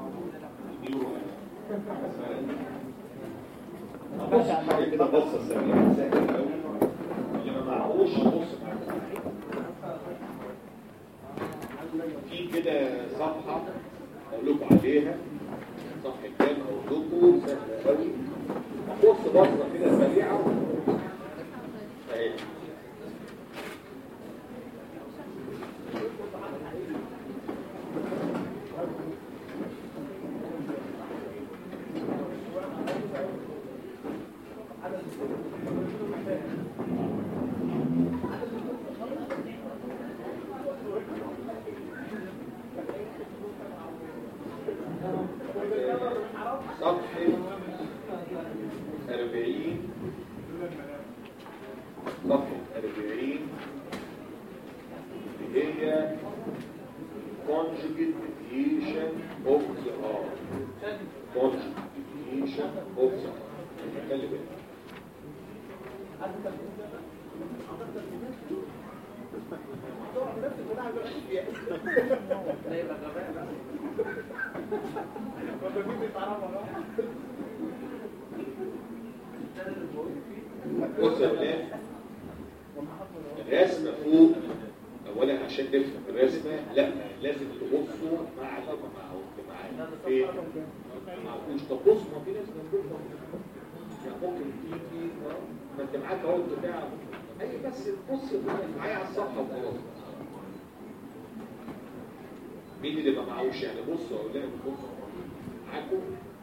النيورو بص حاجه كده بصه سريعه سهله قوي اللي ما معهوش بص في كده صفحه اقول لكم عليها صفحه كام اقول لكم سهله قوي بص بصه كده سريعه اهي صفحة أربعين صفحة أربعين اللي هي conjugate deviation of the R conjugate deviation of the R خلي بالك بص يا ولاد الرسمة فوق اولا عشان نفهم الرسمة لا لازم تبصوا مع اللي مع معانا فين مش تبص ما في ناس بتبص يعني ممكن تيجي ما انت معاك اهو بتاع اي بس تبص معايا على الصفحة وخلاص مين اللي ما معهوش يعني بصوا يا اولاد بصوا معاكم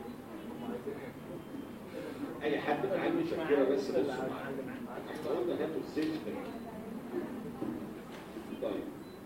اي حد معاه مشكله بس بصوا معايا احنا قلنا هاتوا السيف طيب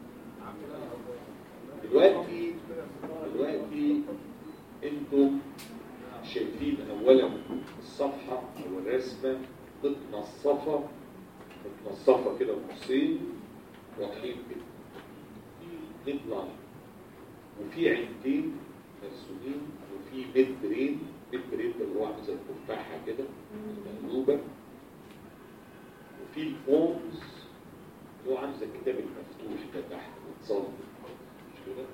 دلوقتي دلوقتي انتم شايفين اولا الصفحه او الرسمه متنصفه متنصفه كده نصين واضحين كده ميد لاين وفي عينتين مرسومين وفي ميد برين ميد برين ده اللي هو عامل زي التفاحه كده مقلوبه وفي الفونز اللي هو عامل زي الكتاب المفتوح ده تحت متصلب مش كده؟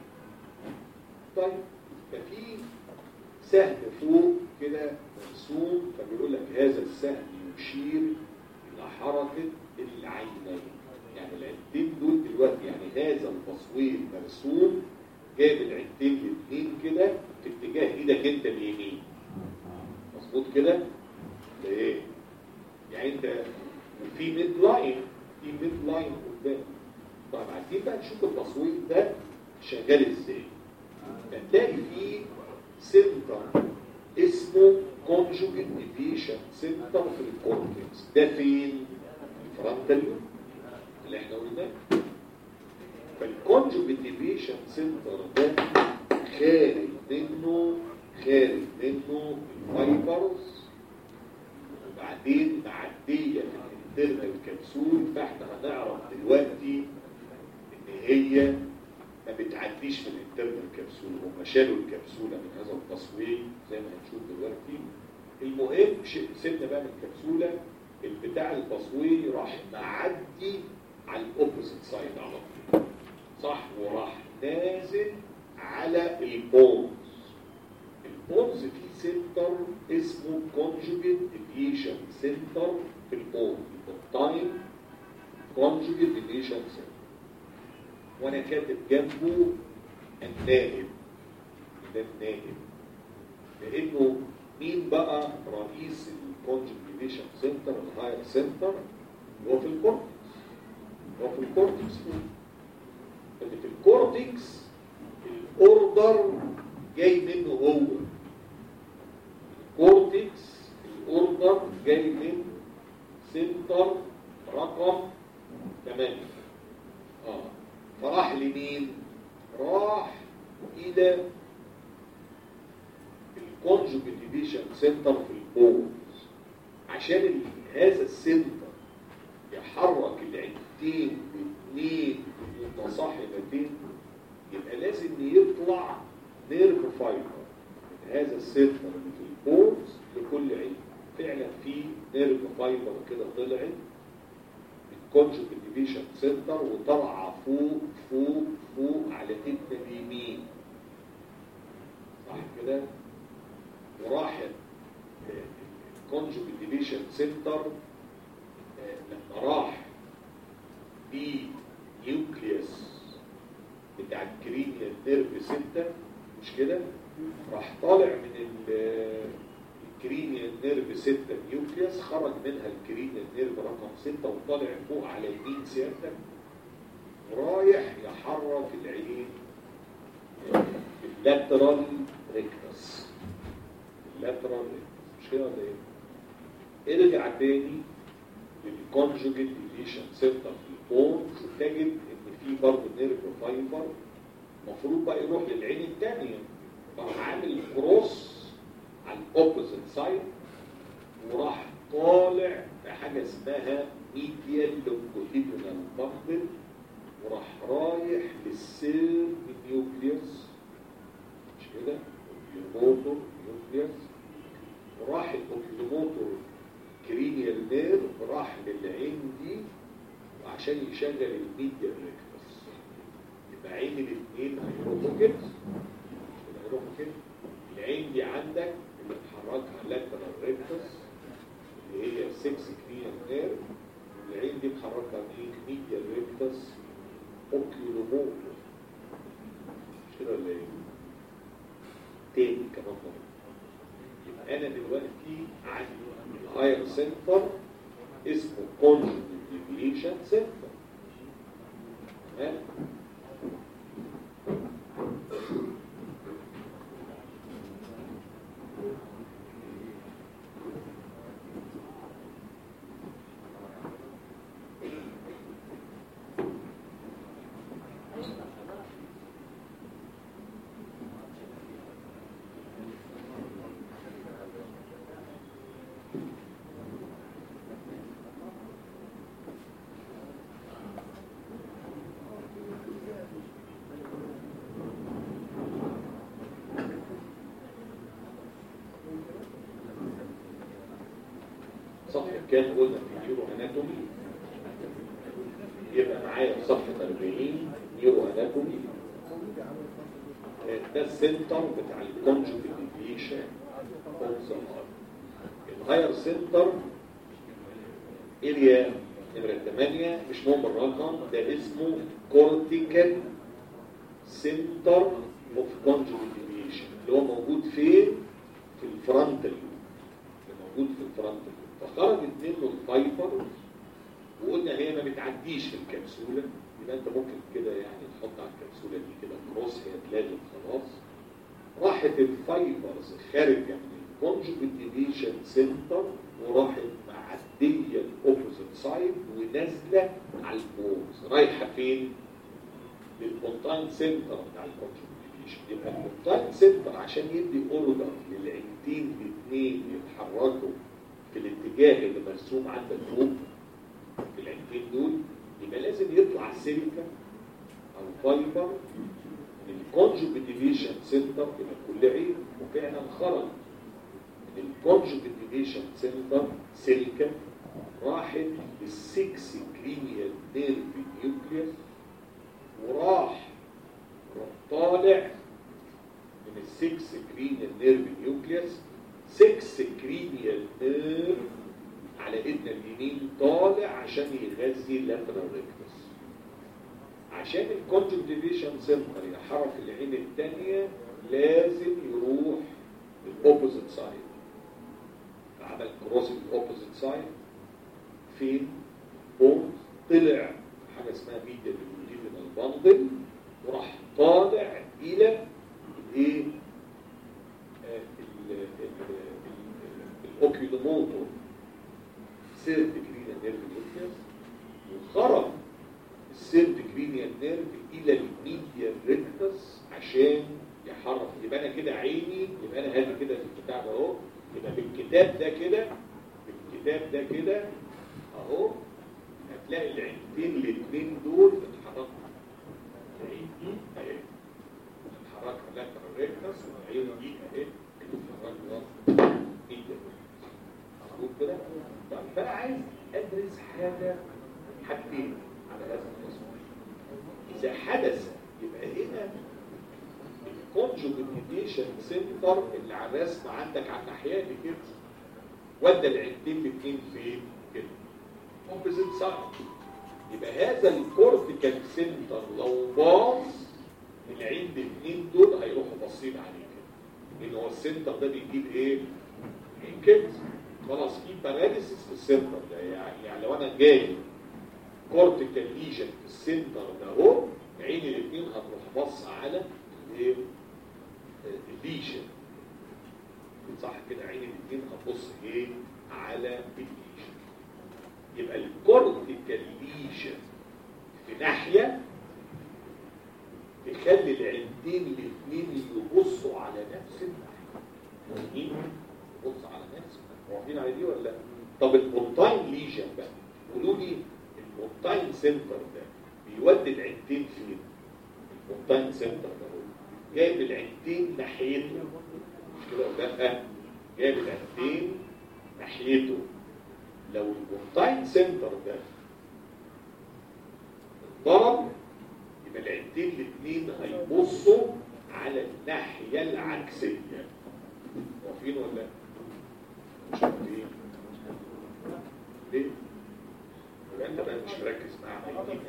طيب ففي سهم فوق كده مرسوم فبيقول لك هذا السهم يشير الى حركه العينين يعني العينتين دول دلوقتي يعني هذا التصوير مرسوم جايب العينتين الاثنين كده في اتجاه ايدك انت اليمين مظبوط كده؟ ايه؟ يعني انت في ميد لاين في ميد لاين قدام طيب عايزين بقى نشوف التصوير ده شغال ازاي هتلاقي فيه سنتر اسمه conjugate deviation سنتر في الكورتكس ده فين؟ الفرونتال اللي احنا قلناه فالكونجوجيت ديفيشن سنتر ده خارج منه خارج منه الفايبرز وبعدين معديه في الانترنال كبسول فاحنا هنعرف دلوقتي ان هي ما بتعديش من الانترنال كبسول هم شالوا الكبسوله من هذا التصوير زي ما هنشوف دلوقتي المهم سيبنا بقى من الكبسوله البتاع التصوير راح معدي على الاوبوزيت سايد على طول صح وراح نازل على البونز البونز فيه سنتر اسمه كونجوجيت ديفيشن سنتر في البونز التايم كونجوجيت ديفيشن سنتر وانا كاتب جنبه النائب ده النائب لانه مين بقى رئيس الكونجوجيت ديفيشن سنتر الهاير سنتر هو في الكورتكس هو في الكورتكس اللي في الكورتكس الاوردر جاي منه هو الكورتكس الاوردر جاي من سنتر رقم 8 اه فراح لمين راح الى الكونجوجيت ديفيشن سنتر في البونز عشان هذا السنتر يحرك العدتين باثنين متصاحبتين يبقى لازم يطلع نيرف فايبر من هذا السنتر اللي في البونز لكل عين فعلا في نيرف فايبر كده طلعت الكونجوجيت ديفيشن سنتر وطلع فوق فوق فوق على ايدنا اليمين صح كده وراح الكونجوجيت ديليشن سنتر لما راح بنيوكليوس بتاع الكرينيال نيرف 6 مش كده راح طالع من الكرينيال نيرف 6 نيوكليوس خرج منها الكرينيال نيرف رقم 6 وطالع فوق على يمين سيادتك ورايح يحرك العين اللاترال ريكتس اللاترال ريكتس مش كده ولا ايه؟ ارجع تاني للكونجوجيت ديليشن سنتر في البون تجد ان في برضه نيرف فايبر المفروض بقى يروح للعين الثانيه راح عامل كروس على الاوبوزيت سايد وراح طالع بحاجه اسمها ميديال لونجيتودينال باندل وراح رايح للسيل نيوكليوس مش كده اوكيلوموتور نيوكليوس وراح الاوكيلوموتور كرينيال نير راح للعين دي عشان يشغل الميديال ريكتس يبقى عين الاثنين هيروحوا كده هيروحوا كده العين دي عندك اللي بتحركها لاترال ريكتس اللي هي 6 كرينيال نير والعين دي بتحركها مين ميديال ريكتس اوكيولوموتور مش كده ولا ايه؟ تاني كمان مرة يبقى انا دلوقتي عندي الهاير سنتر اسمه كونجوجيت ديفيشن سنتر تمام صح كان قلنا في نيورو اناتومي يبقى معايا في صفحه 40 نيورو اناتومي ده السنتر بتاع الكونجوجيت ديفيشن اوف ذا الهاير سنتر اريا نمرة 8 مش مهم الرقم ده اسمه كورتيكال سنتر اوف كونجوجيت ديفيشن اللي هو موجود فين؟ في الفرونتال موجود في الفرونتال فخرجت منه الفايبر وقلنا هي ما بتعديش في الكبسولة يبقى انت ممكن كده يعني تحط على الكبسولة دي كده كروس هي اتلغت خلاص راحت الفايبرز خارجة من الكونجوجيت ديفيشن سنتر وراحت معدية الاوبوزيت سايد ونازلة على البونز رايحة فين؟ للبونتاين سنتر بتاع الكونجوجيت ديفيشن يبقى البونتاين سنتر عشان يدي اوردر للعينتين الاثنين يتحركوا في الاتجاه اللي مرسوم عندك فوق في العينتين دول يبقى لازم يطلع سيليكا او فايبر من الكونجوجيت ديفيشن سنتر الى كل عين وفعلا خرج من الكونجوجيت ديفيشن سنتر سيليكا راحت للسكس كرينيال نيرف نيوكليوس وراح طالع من السكس كرينيال نيرف نيوكليوس 6 كرينيال نيرف على ايدنا اليمين طالع عشان يغذي اللاترال ريكتس عشان الكونجكتيفيشن سنتر يحرك العين الثانيه لازم يروح للاوبوزيت سايد عمل كروس الاوبوزيت سايد فين بوم طلع حاجه اسمها ميديا لونجيفينال باندل وراح طالع الى الايه الاوكيلوموتور سيرت كرينيال نيرف نيوكليوس وخرج السيرت كرينيال نيرف الى الميديا ريكتس عشان يحرك يبقى انا كده عيني يبقى انا هادي كده في الكتاب اهو يبقى بالكتاب ده كده بالكتاب ده كده اهو هتلاقي العينتين الاثنين دول اتحركوا العين دي اهي اتحركها لاترال ريكتس والعين دي اهي اتحركها ميديا مظبوط كده طيب فانا عايز ادرس حاجه حاجتين على هذا التصوير اذا حدث يبقى هنا الكونجوجيتيشن سنتر اللي على الرسم عندك على الناحيه دي كده ودى العينتين الاثنين فين كده اوبوزيت سايد يبقى هذا الكورتيكال سنتر لو باظ العين الاثنين دول هيروحوا باصين عليه كده لان هو السنتر ده بيجيب ايه؟ عين كده خلاص في باراليسيس في السنتر ده يعني, يعني لو انا جاي كورتيكال ليجن في السنتر ده اهو عين الاثنين هتروح باصه على الايه؟ الليجن صح كده عين الاثنين هتبص ايه؟ على الليجن يبقى الكورتيكال ليجن في ناحيه تخلي العينتين الاثنين يبصوا على نفس الناحيه يبص على نفس الناحيه واقفين على دي ولا لا؟ طب المونتاين ليجن بقى قولوا لي المونتاين سنتر ده بيودي العينتين فين؟ المونتاين سنتر ده هو جايب العينتين ناحيته مش كده ولا لا؟ جايب العينتين ناحيته لو المونتاين سنتر ده اتضرب يبقى العينتين الاثنين هيبصوا على الناحية العكسية واقفين ولا مش واقفين ليه؟ يبقى انت بقى مش مركز مع عينين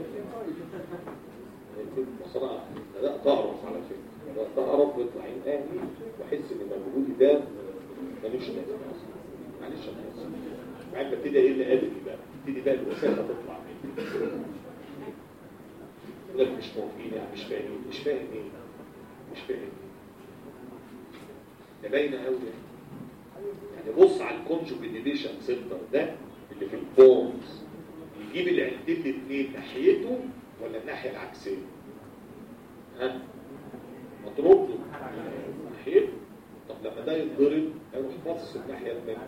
اهلي بصراحة بدأت أعرف على فكرة بدأت أعرف ويطلع عين أهلي وأحس إن مجهودي ده ملوش لازمة معلش أنا آسف بعد ما ابتدي ايه اللي قابل بقى ابتدي بقى الوسائل هتطلع مني يقول لك مش موافقين يعني مش فاهم مش فاهم ايه مش فاهم ايه ده باينه قوي يعني بص على الكونجوجيتيشن سنتر ده اللي في البونز يجيب العينتين الاثنين ناحيته ولا الناحيه العكسيه ها مضروب له ناحيته طب لما ده يتضرب هيروح باصص الناحيه الثانيه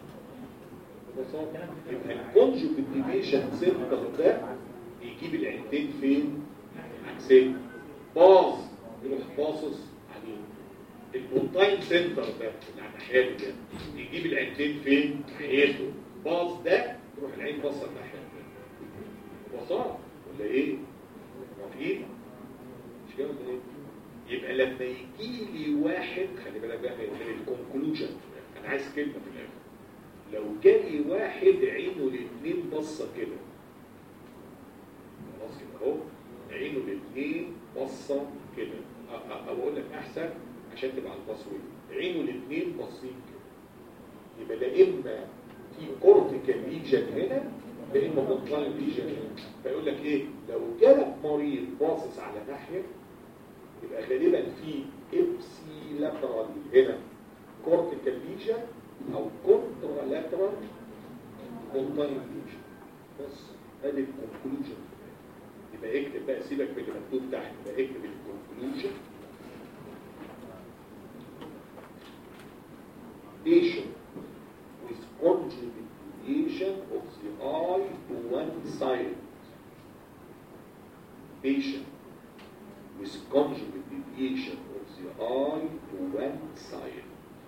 يبقى الكونجوجيتيشن سنتر ده يجيب العينتين فين عكسين باص يروح باصص عليه المونتاين سنتر ده اللي على الناحيه دي ده يجيب العينتين فين ناحيته باص ده يروح العين باصه الناحيه دي وصار ولا ايه موافقين مش كده ولا ايه يبقى لما يجي لي واحد خلي بالك بقى من الكونكلوجن انا عايز كلمه في الاخر لو جالي واحد عينه الاثنين بصه كده خلاص كده اهو عينه الاثنين بصه كده او اقول لك احسن عشان تبقى على التصوير عينه الاثنين باصين كده يبقى لا اما في كورتيكال ليجن هنا لا اما بونتاين ليجن هنا فيقول لك ايه لو جالك مريض باصص على ناحيه يبقى غالبا في ابسي لاترال هنا كورتيكال ليجن او كونترا لاترال بونتاين ليجن بس ادي الكونكلوجن يبقى اكتب بقى سيبك من اللي مكتوب تحت يبقى اكتب الكونكلوجن patient with conjugate deviation of the eye to one side patient with conjugate deviation of the eye to one side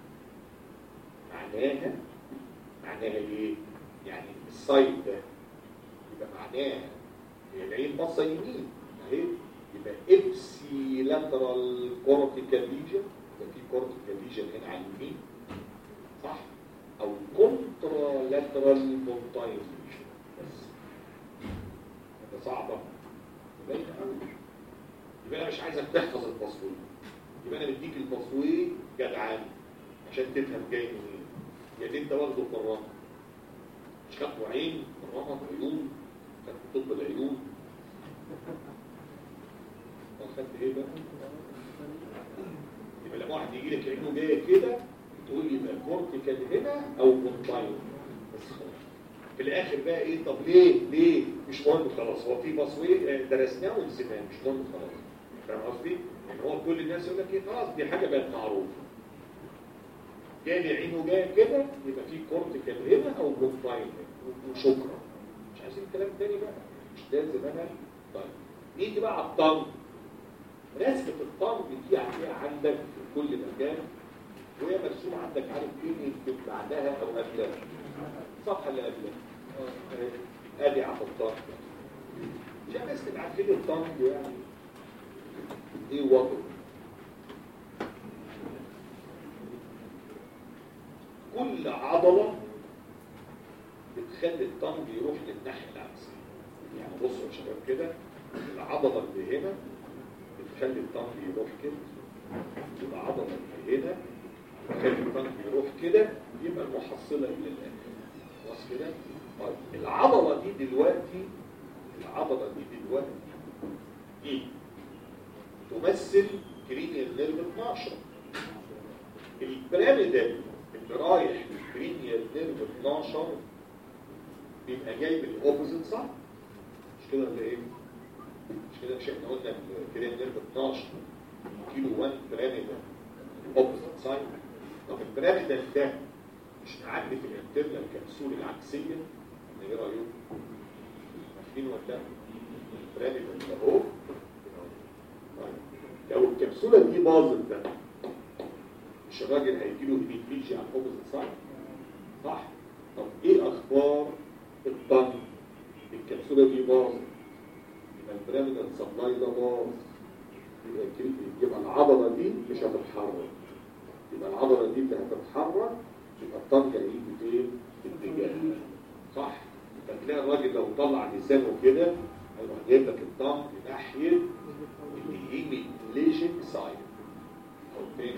معناها معناها ايه يعني السايد ده يبقى معناها هي العين باصه يمين اهي يبقى ابسي لاترال كورتيكال ليجن يبقى في كورتيكال ليجن هنا على اليمين صح او كونترا لاترال مونتاين ليجن بس ده صعبه باينه قوي يبقى انا مش عايزك تحفظ التصوير يبقى انا بديك التصوير جدعان عشان تفهم جاي منين يعني انت واخده بالرمى مش خدته عين بالرمى عيون خدت طب العيون خدت ايه بقى يبقى لما واحد يجي لك عينه جايه كده تقول لي يبقى كورتيكال هنا او كونتاين بس خلاص في الاخر بقى ايه طب ليه ليه مش مهم خلاص هو في تصوير درسناه ونسيناه مش مهم خلاص فاهم قصدي؟ يعني هو كل الناس يقول لك ايه خلاص دي حاجه بقت معروفه جالي عينه جايه كده يبقى في كورتيكال هنا او كونتاين هنا وشكرا مش عايزين كلام تاني بقى مش لازم انا طيب نيجي بقى على الطنج رسمه الطنج دي هتلاقيها عندك في كل مكان وهي مرسومه عندك عارف فين يمكن بعدها او قبلها الصفحه اللي قبلها ادي على الطنج عشان الناس تبقى عارفين الطنج يعني ايه وضعه كل عضله بتخلي الطنج يروح للناحيه العكسيه يعني بصوا يا شباب كده العضله اللي هنا بتخلي الطنج يروح كده والعضله اللي هنا بتخلي الطنج يروح كده يبقى المحصله الى الاخر خلاص كده طيب العضله دي دلوقتي العضله دي دلوقتي دي تمثل كرينيال نيرف 12 البيراميدال اللي رايح للكرينيال نيرف 12 بيبقى جاي من الاوبوزيت صح مش كده ولا ايه مش كده مش احنا قلنا الكرينيال نيرف 12 كيلو 1 بيراميدال اوبوزيت سايد طب البيراميدال ده مش معدي في الانترنال كبسول العكسيه ايه رايكم عارفين ولا البيراميدال ده اهو لو الكبسولة دي باظت ده مش الراجل هيجيله هيميبليجيا على الاوبوزيت سايد صح طب ايه اخبار الطن الكبسولة دي باظت يبقى البيراميدال سبلاي ده باظ يبقى الكريت- يبقى العضلة دي مش هتتحرك يبقى العضلة دي اللي هتتحرك يبقى الطن هيجي فين؟ في اتجاه صح فتلاقي الراجل لو طلع لسانه كده هيروح جايب لك الطن ناحية الهيميبليجيك سايد او تاني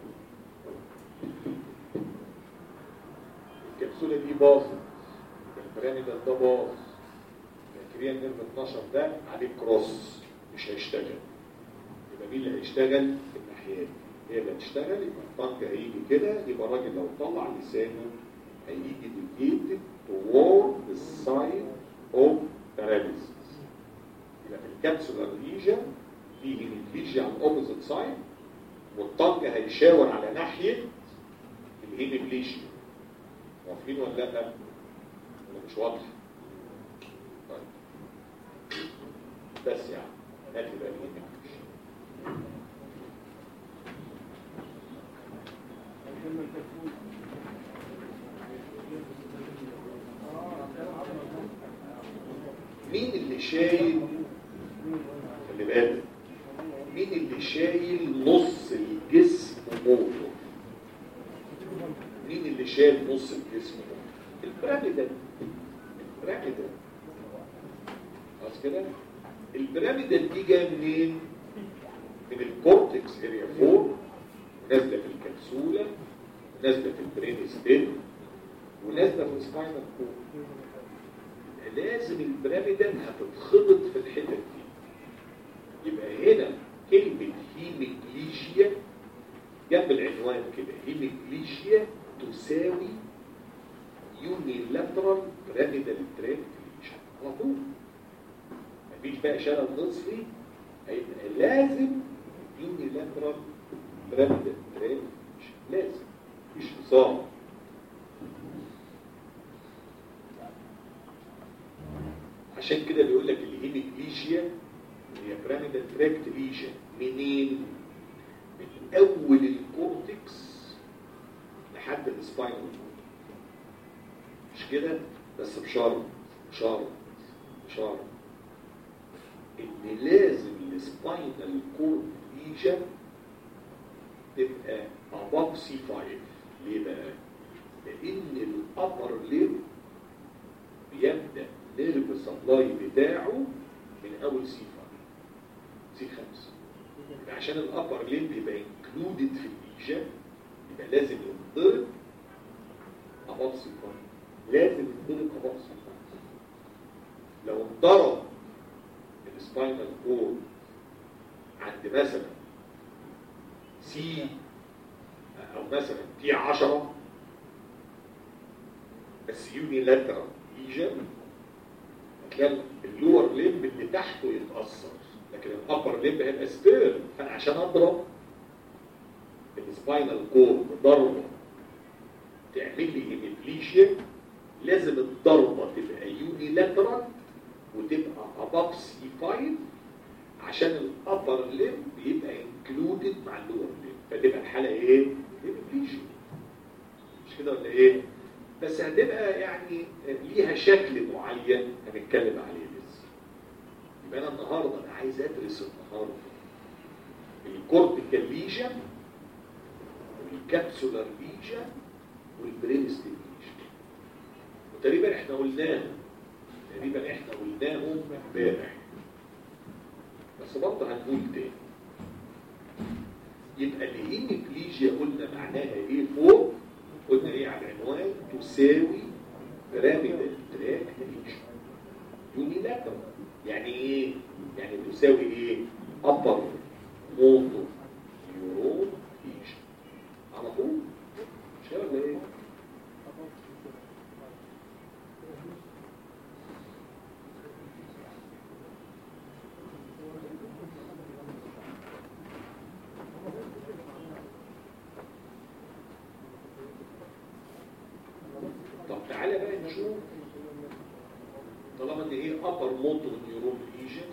الكبسولة دي باظت البيراميدال ده باظ الكريان نيرف 12 ده عليه كروس مش هيشتغل يبقى مين اللي هيشتغل الناحية دي هي اللي هتشتغل يبقى الطنج هيجي كده يبقى الراجل لو طلع لسانه هيجي ديكيتد toward the side of paralysis يبقى في الكبسولار ليجن في هيميبليجيا على الاوبوزيت سايد والطنج هيشاور على ناحيه الهيميبليجيا واقفين ولا لا؟ ولا مش واضح؟ طيب بس يعني هات لي بقى الهيميبليجيا مين اللي شايل خلي بالك مين اللي شايل نص الجسم موته مين اللي شايل نص الجسم موته البيراميدال البيراميدال خلاص كده البيراميدال دي جايه منين من الكورتكس اريا 4 نازله في الكبسوله نازله في البرين ستيل ونازله في السباينال كورد لازم البيراميدال هتتخبط في الحتت دي يبقى هنا كلمة هيميبليجيا جنب العنوان كده هيميبليجيا تساوي يونيلاترال بيراميدال تراك على طول مفيش بقى شلل نصفي هيبقى لازم يونيلاترال بيراميدال تراك لازم مش نظام عشان كده بيقول لك الهيميبليجيا هي بيراميدال تراكت ليجن منين؟ من اول الكورتكس لحد السباينال كورد مش كده؟ بس بشرط شرط شرط ان لازم السباينال كورد ليجن تبقى above C5 ليه بقى؟ لان الابر ليب بيبدا نيرف سبلاي بتاعه من اول سي 5 سي 5 يبقى عشان الابر ليمب يبقى انكلودد في الايجاب يبقى لازم ينضرب اباف سي 5 لازم ينضرب اباف سي 5 لو انضرب السباينال كورد عند مثلا سي او مثلا تي 10 بس يوني لاترال ايجاب هتلاقي اللور ليمب اللي تحته يتأثر لكن الابر ليمب هيبقى سبير فانا عشان اضرب السباينال كورد ضربه تعمل لي هيميبليشيا لازم الضربه تبقى يوني لاترال وتبقى اباف سي 5 عشان الابر ليمب يبقى انكلودد مع اللور ليمب فتبقى الحاله ايه؟ هيميبليشيا مش كده ولا ايه؟ بس هتبقى يعني ليها شكل معين هنتكلم عليه لسه يبقى انا النهارده انا عايز ادرس النهارده الكورتيكال ليجن والكابسولار ليجن والبرين ستيميوليشن وتقريبا احنا قلناه تقريبا احنا قلناه امبارح بس برضه هنقول تاني يبقى الهيميبليجيا قلنا معناها ايه فوق قلنا ايه على العنوان تساوي بيراميدال تراك يونيلاترال يعني ايه يعني تساوي ايه upper motor neuron lesion على طول مش كده ولا ايه طب تعالى بقى نشوف طالما ان هي upper motor neuron lesion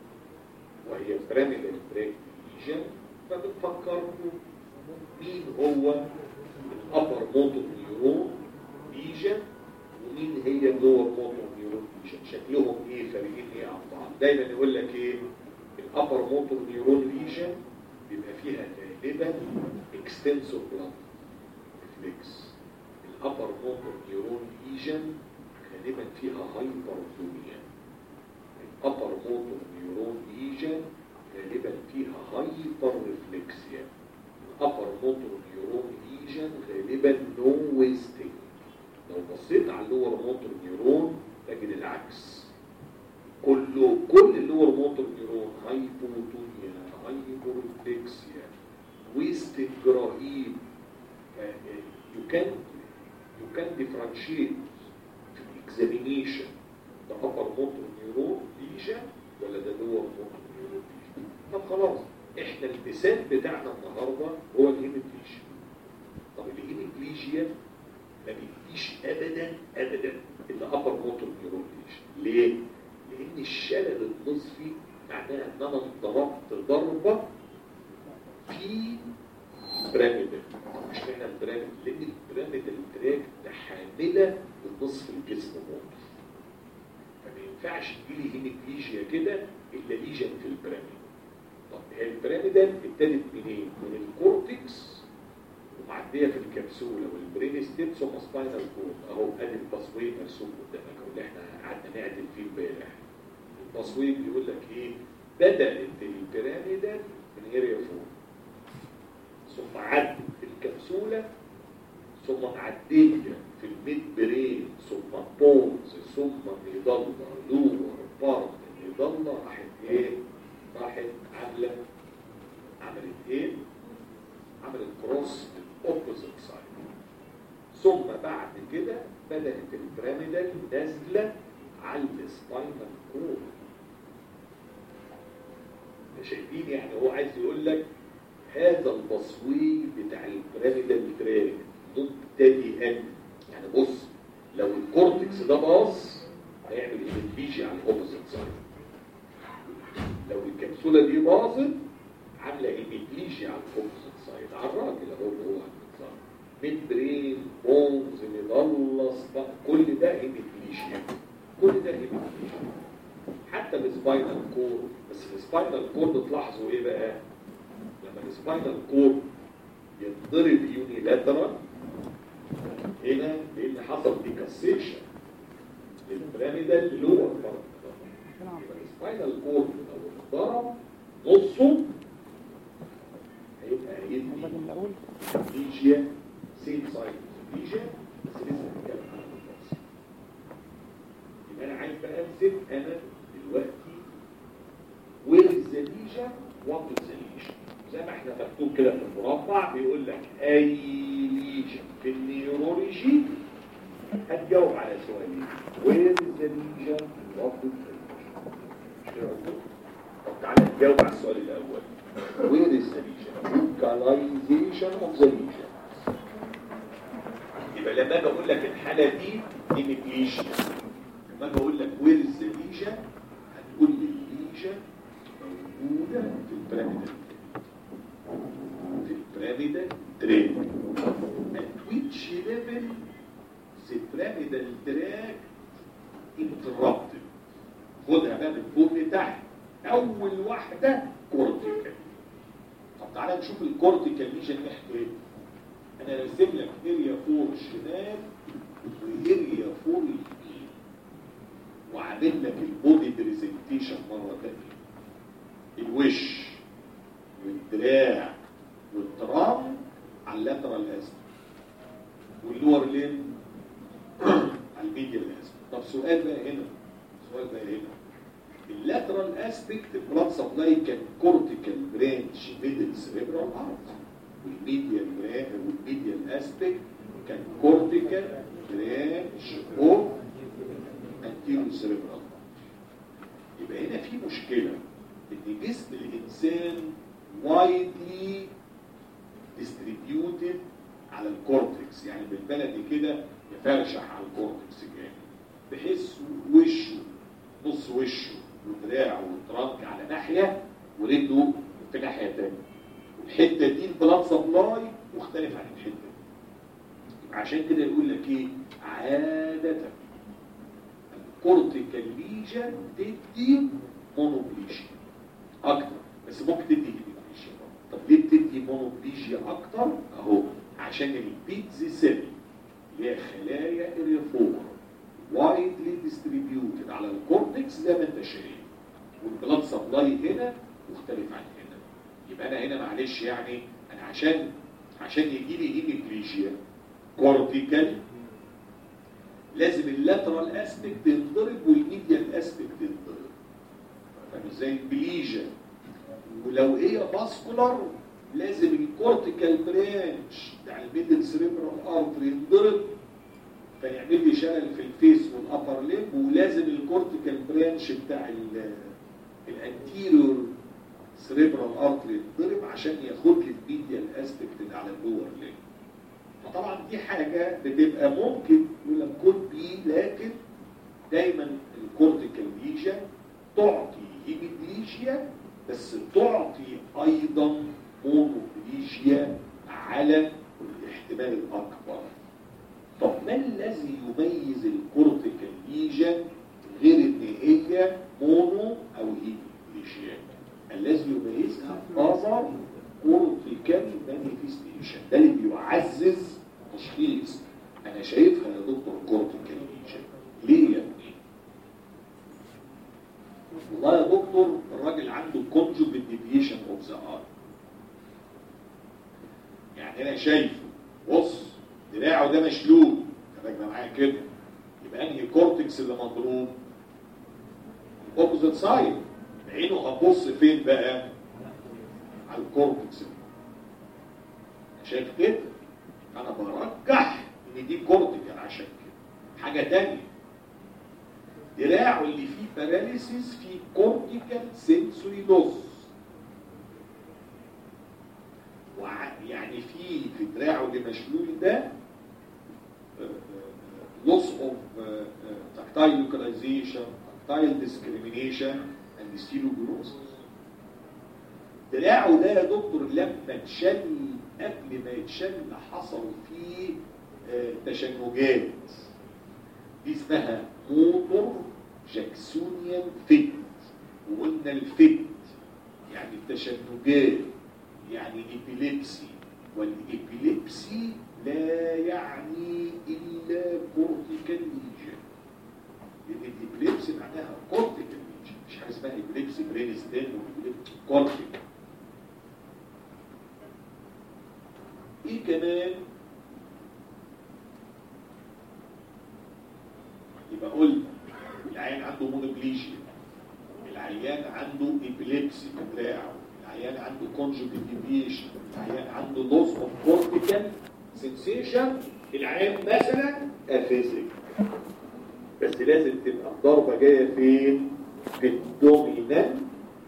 وهي pyramidal tract lesion فبتفكروا مين هو الابر موتور نيورون ليجن ومين هي اللور موتور نيورون ليجن شكلهم ايه فارقين ايه عن بعض دايما يقول لك ايه الابر موتور نيورون ليجن بيبقى فيها غالبا اكستنسور بلاد ريفلكس الابر موتور نيورون ليجن غالبا فيها هايبرتونيا الابر موتور نيورون ليجن غالبا فيها هايبر ريفلكسيا الابر موتور نيورون ليجن غالبا نو ويستنج لو بصيت على اللور موتور نيورون تجد العكس كله كل اللور موتور نيورون هايبوتونيا هايبر ريفلكسيا ويستنج رهيب يو كان يو كان ديفرنشيت في الاكزامينيشن ده ابر موتور نيورون ليجن ولا ده لور موتور نيورون ليجن طب خلاص احنا المثال بتاعنا النهارده هو الهيميبليجيا طب الهيميبليجيا ما بيجيش ابدا ابدا الا ابر موتور نيورون ليجن ليه؟ لان الشلل النصفي معناها ان انا ضربت ضربه في بيراميدال مش معنى البيراميدال لان البيراميدال تراك حامله لنصف الجسم موتور فما ينفعش تجيلي هيميبليجيا كده الا ليجن في البيراميد طب هي البيراميدال ابتدت منين؟ من الكورتكس ومعديه في الكبسوله والبرين ستيم ثم سباينال كورد اهو ادي الباسوي مرسوم قدامك واللي احنا قعدنا نعدل فيه امبارح الباسوي بيقول لك ايه؟ بدات البيراميدال من اريا فوق ثم عدت في الكبسوله ثم معديه في الميد برين ثم بونز ثم ميضله لور بارت ميضله راحت ايه؟ راحت عامله عملت ايه؟ عملت كروس الاوبوزيت سايد ثم بعد كده بدات البيراميدال نازله على السباينال كورد شايفين يعني هو عايز يقول لك هذا التصوير بتاع البيراميدال تراك مبتدئا يعني بص لو الكورتكس ده باظ هيعمل ايميليجي على الاوبوزيت سايد لو الكبسوله دي باظت عامله ايميليجي على الاوبوزيت سايد على الراجل اهو اللي هو ميد برين بونز ميدلس كل ده ايميليجي كل ده ايميليجي حتى السباينال كورد بس السباينال كورد تلاحظوا ايه بقى لما السباينال كورد يتضرب يونيلاترال هنا لان حصل ديكاسيشن للبيراميدال لور بارت يبقى السباينال كورد لو اتضرب نصه هيبقى هيدي ليجيا سيل سايد ليجيا بس لسه هنتكلم عنها بالتفصيل يبقى انا عايز بقى امسك انا دلوقتي وير از ذا ليجن وات از ذا ليجن زي ما احنا مكتوب كده في المربع بيقول لك اي ليجن في النيورولوجي هتجاوب على سؤالين وير از ذا ليجن وات از ذا ليجن طب تعالى نجاوب على السؤال الاول where is the lesion localization of the lesion يبقى لما اجي اقول لك الحاله دي هيميبليشيا لما اجي اقول لك where is the lesion هتقول لي الليجن موجوده في البيراميدال في البيراميدال تراك at which level the pyramidal track interrupted خدها بقى من فوق لتحت اول واحده كورتيكال طب تعالى نشوف الكورتيكال ليجن نحكي ايه انا راسم لك اريا 4 شمال واريا 4 يمين وعامل لك البودي بريزنتيشن مره ثانيه الوش والدراع والترام على اللاترال اسم واللور لين على الميديا الاسم طب سؤال بقى هنا سؤال بقى هنا اللاترال اسبكت البلاد سبلاي كان كورتيكال برانش ميدل سريبرال ارت والميديال والميديال اسبكت كان كورتيكال برانش اوف انتيرو سريبرال يبقى هنا في مشكله ان جسم الانسان وايدلي ديستريبيوتد على الكورتكس يعني بالبلدي كده يفرشح على الكورتكس جامد بحيث وشه نص وشه ودراعه والترنك على ناحيه ورجله في ناحيه ثانيه الحته دي البلاد سبلاي مختلف عن الحته دي عشان كده يقول لك ايه عاده الكورتيكال ليجن تدي مونوبليجيا اكتر بس ممكن تدي هيميبليجيا طب ليه بتدي مونوبليجيا اكتر اهو عشان البيتز سيل اللي هي خلايا الريفور وايدلي ديستريبيوتد على الكورتكس زي ما انت شايف والبلاد سبلاي هنا مختلف عن هنا يبقى انا هنا معلش يعني انا عشان عشان يجي لي هيميبليجيا كورتيكال لازم اللاترال اسبكت ينضرب والميديال اسبكت ينضرب فاهم ازاي البليجيا ولو هي باسكولار لازم الكورتيكال برانش بتاع الميدل سريبرال ارتري ينضرب فيعمل لي شلل في الفيس والابر ليب ولازم الكورتيكال برانش بتاع الانتيريور سريبرال ارتري ينضرب عشان ياخد لي الميديال اسبكت على اللور ليب فطبعا دي حاجه بتبقى ممكن يقول لك كود بي لكن دايما الكورتيكال ليجيا تعطي هيميبليجيا بس تعطي ايضا مونوبليجيا على الاحتمال الاكبر طب ما الذي يميز الكورتيكال ليجن غير ان هي مونو او هيميبليجيا الذي يميزها اثر كورتيكال مانيفستيشن ده اللي بيعزز تشخيص انا شايفها يا دكتور كورتيكال ليجن ليه يا ابني والله يا دكتور الراجل عنده conjugate deviation of the arm يعني انا شايفه بص دراعه ده مشلول راجل معايا كده يبقى انهي كورتكس اللي مضروب الاوبوزيت سايد عينه هتبص فين بقى على الكورتكس شايف كده انا برجح ان دي كورتيكال عشان كده حاجه تانية دراعه اللي فيه باراليسيس فيه كورتيكال سنسوري لوس يعني في في دراعه اللي مشلول ده loss of uh, uh, tactile localization, tactile discrimination and stereognosis. دراعه ده يا دكتور لما اتشل قبل ما يتشل حصل فيه uh, تشنجات دي اسمها موتور جاكسونيان فيت وقلنا الفيت يعني التشنجات يعني إبيليبسي والإبيليبسي لا يعني إلا كورتيكال ليجن لأن الإبيليبسي معناها كورتيكال ليجن مش حاجة اسمها إبيليبسي برين ستين كورتيكال إيه كمان يبقى قلنا العيان عنده مونوبليجيا العيان عنده إبيليبسي في دراعه العيان عنده conjugate deviation العيان عنده loss of cortical sensation العيان مثلا افيزيك بس لازم تبقى الضربة جاية فين في الدومينال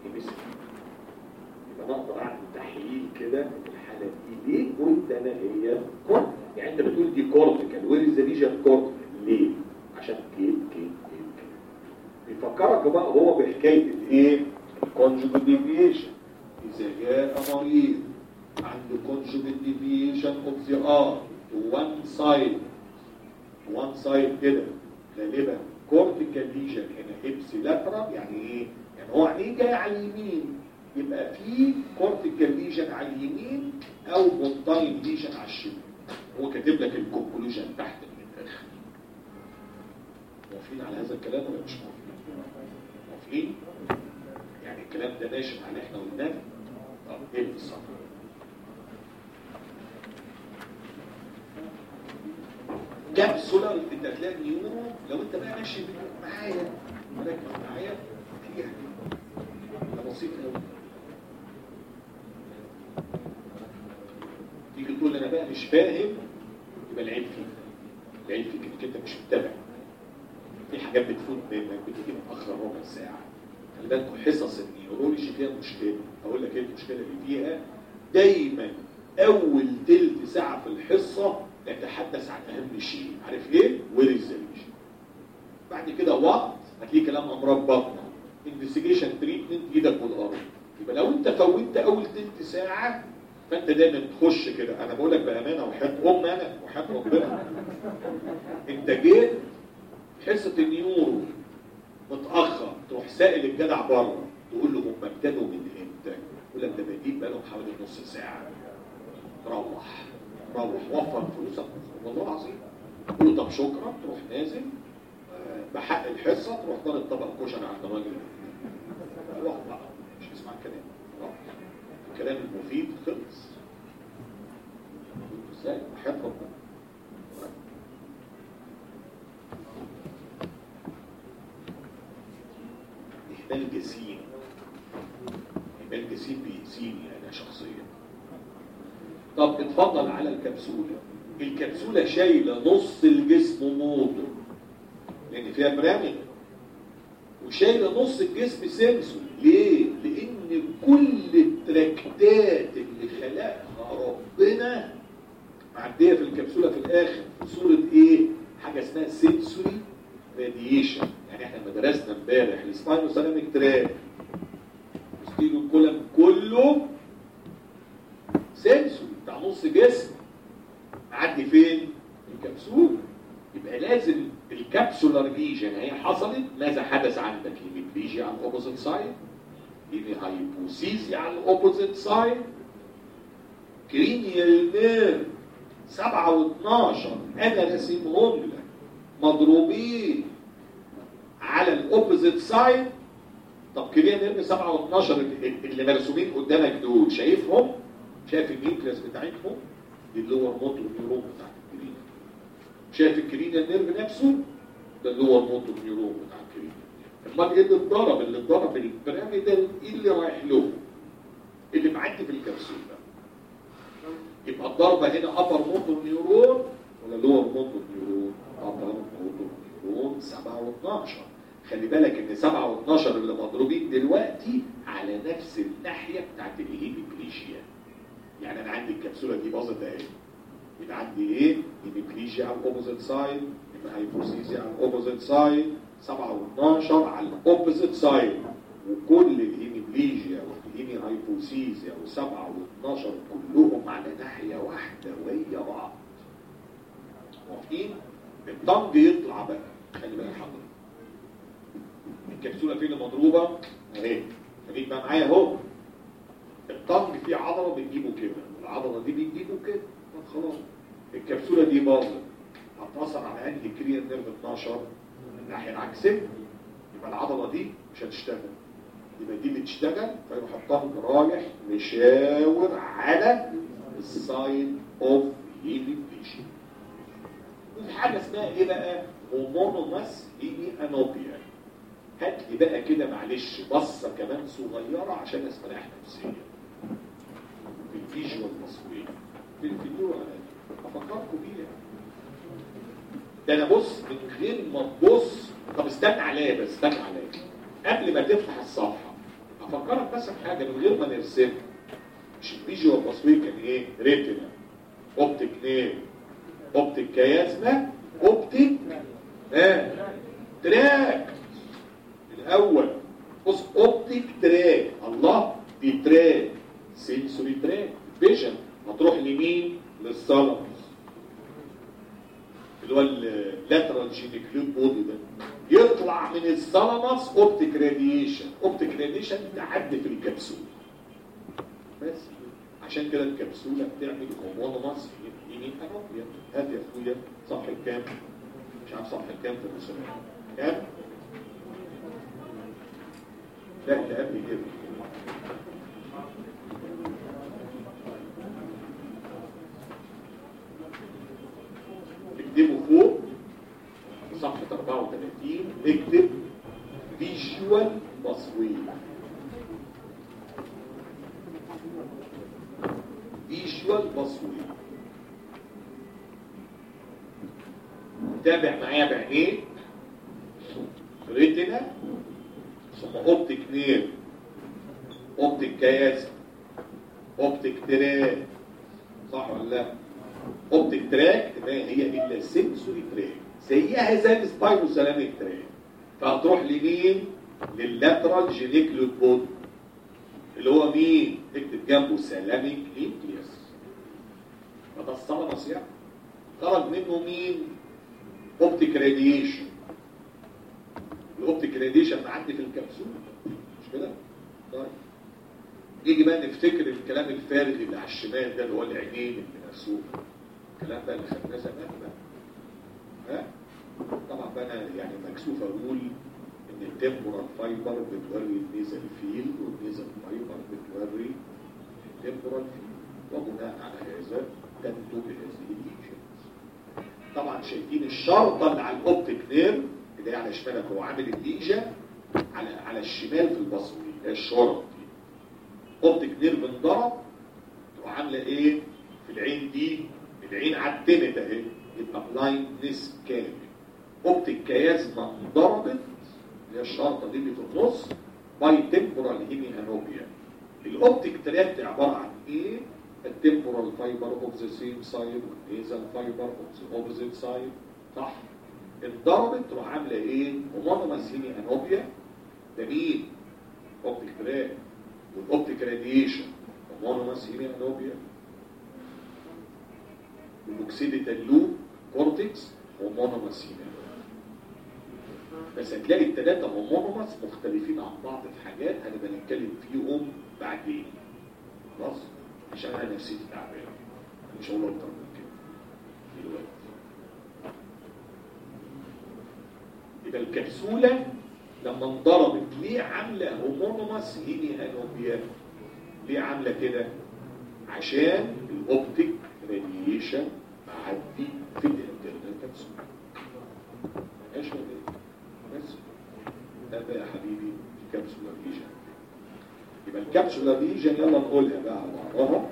يبقى نقدر اعمل تحليل كده الحالة دي ليه قلت انا هي كورتيكال يعني انت بتقول دي كورتيكال وير از ليجن كورتيكال ليه عشان كده كده كده بيفكرك بقى هو بحكايه الايه الكونجوجيت ديفيشن إذا جاء مريض عنده conjugate deviation of the arm to one side to one side كده غالبا cortical lesion هنا ipsilateral يعني ايه؟ يعني هو عينيه جاي على اليمين يبقى في cortical lesion على اليمين او montine lesion على الشمال هو كاتب لك الكونكلوجن تحت من الاخر موافقين على هذا الكلام ولا مش موافقين؟ موافقين؟ يعني الكلام ده ماشي مع اللي احنا قلناه طب ايه بالظبط؟ كبسولة انت هتلاقي نيورو لو انت بقى ماشي معايا مركز معايا هتيجي ده بسيط قوي تيجي تقول انا بقى مش فاهم يبقى العيب فيك العيب فيك انك انت مش متابع في حاجات بتفوت منك بتيجي متاخر ربع ساعه خلي بالكوا حصص النيورولوجي فيها مشكله اقول لك ايه المشكله اللي فيها دايما اول تلت ساعه في الحصه نتحدث عن اهم شيء عارف ايه وير از بعد كده وقت هتلاقي كلام امراض بطنه انفستيجيشن تريتمنت ايدك والارض يبقى لو انت فوتت اول تلت ساعه فانت دايما تخش كده انا بقول لك بامانه وحياه ام انا وحياه ربنا انت جيت حصه النيورو متاخر تروح سائل الجدع بره تقول له هم ابتدوا من امتى؟ يقول لك ده بادئين بقالهم حوالي نص ساعه روح روح وفر فلوسك والله العظيم تقول له طب شكرا تروح نازل آه، بحق الحصه تروح ضارب طبق كشري عند راجل روح بقى مش اسمع الكلام روح الكلام المفيد خلص ازاي؟ وحياة ربنا إهمال جسيم إهمال جسيم بيأذيني أنا شخصيا طب اتفضل على الكبسولة الكبسولة شايلة نص الجسم موضوع لأن فيها برامج وشايلة نص الجسم سنسور ليه؟ لأن كل التراكتات اللي خلقها ربنا معدية في الكبسولة في الآخر في صورة إيه؟ حاجة اسمها سنسوري راديشن يعني احنا لما درسنا امبارح السباينوسالاميك تراك ستيلو الكولم كله سنسوري بتاع نص جسم معدي فين؟ الكبسول يبقى لازم الكبسولار ليجن هي حصلت ماذا حدث عندك؟ هيميبليجيا على الاوبوزيت سايد هايبوسيزيا على الاوبوزيت سايد كرينيال نيرف 7 و12 انا راسمهم لك مضروبين على الاوبوزيت سايد طب كرينيال نيرف 7 و12 اللي مرسومين قدامك دول شايفهم؟ شايف النيوكليس بتاعتهم دي اللور موتور نيورون بتاعت الكرينيال شايف الكرينيال نيرف نفسه ده اللور موتور نيورون بتاع الكرينيال امال ايه اللي اتضرب اللي اتضرب البيراميدال ايه اللي رايح له اللي معدي في الكبسول ده يبقى الضربه هنا ابر موتور نيورون ولا لور موتور نيورون ابر موتور نيورون 7 و12 خلي بالك ان 7 و12 اللي مضروبين دلوقتي على نفس الناحيه بتاعت الهيميبليجيا يعني انا عندي الكبسوله دي باظت اهي يبقى عندي ايه هيميبليجيا على الاوبوزيت سايد يبقى هايبوسيزيا على الاوبوزيت سايد 7 و12 على الاوبوزيت سايد وكل الهيميبليجيا والهيمي هايبوسيزيا و7 و12 كلهم على ناحيه واحده وهي بعض موافقين الطنج يطلع بقى خلي بالك حضرتك الكبسوله فين مضروبه اهي خليك بقى معايا اهو الطنج فيه عضله بتجيبه كده العضله دي بتجيبه كده طب خلاص الكبسوله دي باظت هتأثر على انهي كريان نيرف 12 الناحيه العكسيه يبقى العضله دي مش هتشتغل يبقى دي بتشتغل فيروح الطنج رايح مشاور على الساين اوف هيلينج وفي حاجه اسمها ايه بقى هومونوماس هيمي انوبيا هات لي بقى كده معلش بصه كمان صغيره عشان استريح نفسيا في الفيجوال تصوير في الفيديو افكركم بيها ده انا بص من غير ما تبص طب استنى عليا بس استنى عليا قبل ما تفتح الصفحه افكرك بس بحاجه من غير ما نرسمها مش الفيجوال تصوير كان ايه ريتنا اوبتيك نير اوبتيك كيازما اوبتيك اه تراك الاول بص اوبتيك تراك الله دي تراك سنسوري تراك فيجن هتروح لمين للثالاموس اللي هو اللاترال جينيكليد بودي ده يطلع من الثالاموس اوبتيك راديشن اوبتيك راديشن تعدي في الكبسوله بس عشان كده الكبسوله بتعمل هومونوماس يمين انوبيا هات يا اخويا صفحه كام مش عارف صفحه كام في الرسومات كام لا اللي قبل كده اكتبوا فوق صفحة 34 اكتب فيجوال تصوير فيجوال تصوير تابع معايا بعينيك ريتنا ثم اوبتيك نير اوبتيك كياس اوبتيك تراك صح ولا لا اوبتيك تراك ما هي الا سنسوري تراك زيها زي السبايرو سلاميك تراك فهتروح لمين لللاترال جينيكلود بود اللي هو مين تكتب جنبه سلاميك نيوكليوس فده الصلمس يعني خرج منه مين اوبتيك راديشن الاوبتيك راديشن معدي في الكبسول مش كده طيب يجي بقى نفتكر الكلام الفارغ اللي على الشمال ده اللي هو العينين اللي مرسوم الكلام ده اللي خدناه زمان بقى ها طبعا بقى انا يعني مكسوف اقول ان التمبورال فايبر بتوري النيزل فيل والنيزل فايبر بتوري التمبورال فيل وبناء على هذا تنتج هذه الايجنز طبعا شايفين الشرطه اللي على الاوبتيك نير اللي هي على شمالك هو عامل الليجن على على الشمال في البصري هي الشرط دي اوبتيك نير انضرب تروح عامله ايه في العين دي العين عتمت اهي يبقى بلايندنس كامل اوبتيك كيازما انضربت اللي هي الشرطه دي اللي في النص باي تمبورال هيمي انوبيا الاوبتيك تراكت عباره عن ايه التمبورال فايبر اوف ذا سيم سايد والنيزل فايبر اوف ذا اوبوزيت سايد صح اتضربت تروح عامله ايه هومونيمس هيمي انوبيا ده مين اوبتيك تراك والاوبتيك راديشن هومونيمس هيمي انوبيا والوكسيديتال لوب كورتكس هومونيمس هيمي بس هتلاقي الثلاثة هومونيمس مختلفين عن بعض في حاجات هنبقى نتكلم فيهم بعدين خلاص عشان انا نفسيتي تعبانه مش هقول اكتر من كده دلوقتي يبقى الكبسولة لما انضربت ليه عاملة هومونوماس هيمي انوبيا ليه عاملة كده عشان الاوبتيك راديشن معدي في الانترنال كبسولة ماشي ولا ايه بس ده بقى يا حبيبي الكبسولة ريجن يبقى الكبسولة ريجن يلا نقولها بقى على بعضها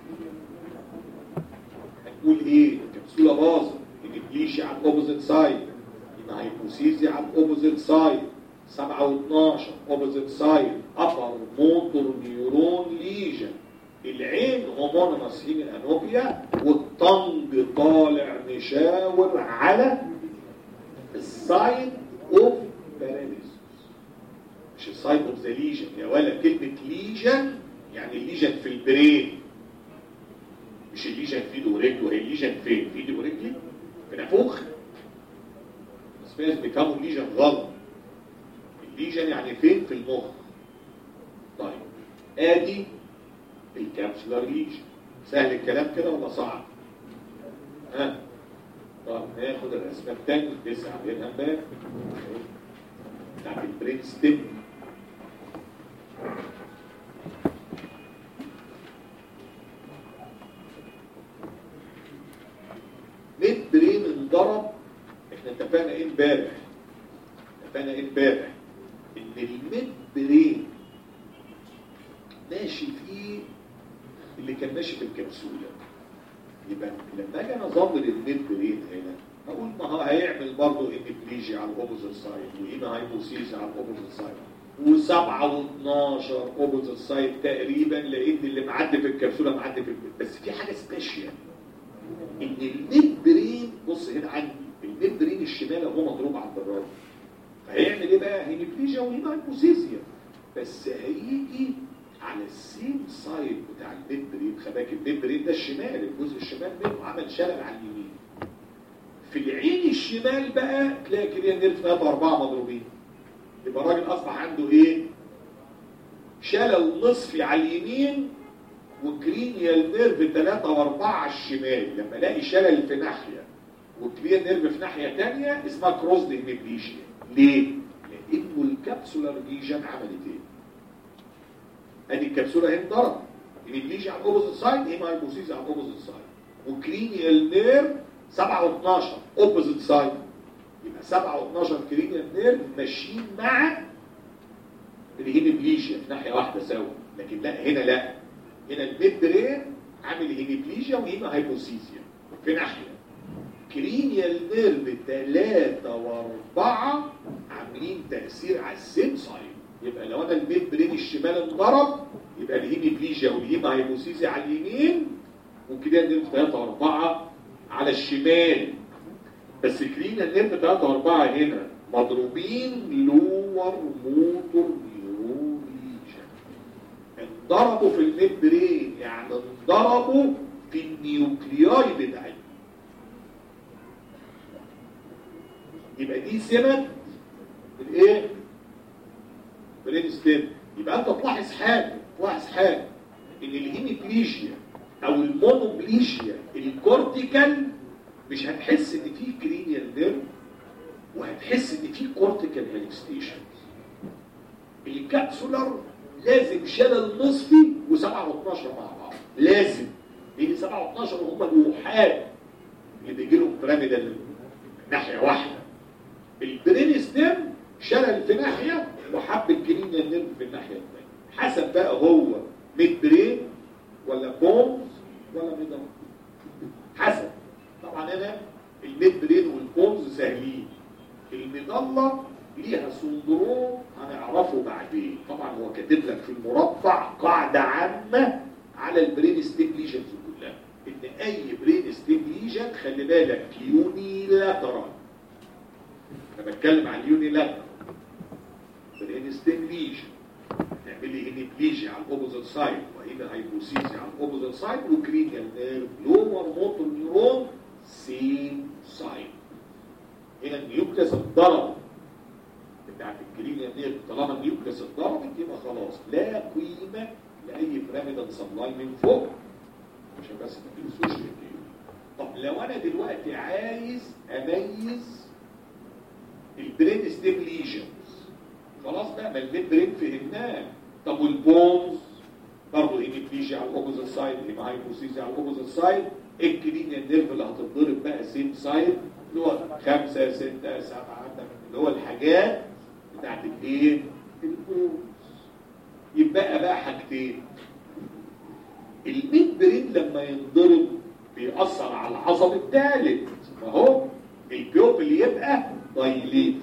هنقول ايه الكبسولة باظت الابليشي على الاوبوزيت سايد يبقى هيبوسيزي على الاوبوزيت سايد 7 و12 اوبوزيت سايد ابر موتور نيورون ليجن العين هومونيمس هيمي انوبيا والطنج طالع مشاور على السايد اوف باراليسيس مش السايد اوف ذا ليجن يا ولا كلمه ليجن يعني الليجن في البرين مش الليجن في ايده ورجله هي الليجن فين في ايده ورجلي في نافوخ بس في ناس بيفهموا الليجن غلط الليجن يعني فين في المخ طيب ادي الكابسولار ليجن سهل الكلام كده ولا صعب ها طب ناخد الرسمه الثانيه لسه عاملينها امبارح بتاعت البرين ستيم ميد برين انضرب احنا اتفقنا ايه امبارح اتفقنا ايه امبارح ان الميد برين ماشي فيه اللي كان ماشي في الكبسوله يبقى لما اجي انا اظبط الميد برين هنا اقول ما هو هيعمل برضه انبليجي على الاوبوزيت سايد وهنا هيبوسيجي على الاوبوزيت سايد وسبعة و12 اوبوزيت سايد تقريبا لان اللي معدي في الكبسوله معدي في البيت بس في حاجه سبيشال ان الميد برين بص هنا عندي الميد برين الشمال هو مضروب على الدراج فهيعمل ايه بقى هيميبليجيا وهنا هيبوسيزيا بس هيجي على السيم سايد بتاع الميد برين خباك الميد برين ده الشمال الجزء الشمال منه عمل شلل على اليمين في العين الشمال بقى تلاقي كده نيرف ثلاثة أربعة مضروبين يبقى الراجل أصبح عنده إيه؟ شلل نصفي على اليمين وكرينيال نيرف 3 و4 على الشمال لما الاقي شلل في ناحيه وكلير نيرف في ناحيه ثانيه اسمها كروس هيميبليشيا ليه؟ لانه الكبسولار ليجن عملت ايه؟ ادي الكبسوله اهي انضرب هيميبليشيا على الاوبوزيت سايد هيما هايبوسيز على الاوبوزيت سايد وكرينيال نيرف 7 و12 اوبوزيت سايد يبقى 7 و12 كرينيال نيرف ماشيين مع الهيميبليشيا في ناحيه واحده سوا لكن لا هنا لا هنا الميد برين عامل هيميبليشيا وهيما هايبوسيزيا في ناحيه كرينيال نيرف 3 و4 عاملين تاثير على السيم سايد يبقى لو انا الميد برين الشمال انضرب يبقى الهيميبليجيا والهيما هايبوسيزيا على اليمين وكده نيرف 3 و4 على الشمال بس كرينيال نيرف 3 و4 هنا مضروبين لور موتور نيورون ليجن انضربوا في الميد برين يعني انضربوا في النيوكلياي بتاعتهم يبقى دي سمة الايه برين ستيم يبقى انت تلاحظ حاجه تلاحظ حاجه ان الهيميبليجيا او المونوبليجيا الكورتيكال مش هتحس ان في كرينيال نيرف وهتحس ان في كورتيكال مانيفستيشن الكابسولار لازم شلل نصفي و7 و12 مع بعض لازم لان 7 و12 هم الوحاد اللي بيجي لهم بيراميدال ناحيه واحده البرين ستيم شلل في ناحيه وحب الكرينيال نيرف في الناحيه الثانيه حسب بقى هو ميد برين ولا بونز ولا ميدل حسب طبعا هنا الميد برين والبونز سهلين المظله ليها سندروم هنعرفه بعدين طبعا هو كاتب لك في المربع قاعده عامه على البرين ستيم ليجنز كلها ان اي برين ستيم ليجن خلي بالك يوني لاترال انا بتكلم عن اليوني لاترال برين ستيم ليجن تعمل لي هيميبليجيا على الاوبوزيت سايد وهنا هايبوسيزيا على الاوبوزيت سايد وكرينيال نيرف لور موتور نيورون سيم سايد هنا النيوكليس اتضرب بتاعت الكرينيال نيرف طالما النيوكليس اتضربت يبقى خلاص لا قيمه لاي بيراميدال سبلاي من فوق عشان بس ما تنسوش طب لو انا دلوقتي عايز اميز البرين ستيم ليجنز خلاص بقى ما الميد برين فهمناه طب والبونز برضه هيميبليجيا على الاوبوزيت سايد هيما هايبوسيزيا على الاوبوزيت سايد الكرينيال نيرف اللي هتتضرب بقى سيم سايد اللي هو 5 6 7 اللي هو الحاجات بتاعت الايه البونز يبقى بقى حاجتين الميد برين لما ينضرب بيأثر على العصب الثالث اهو البيوبل يبقى دايليتد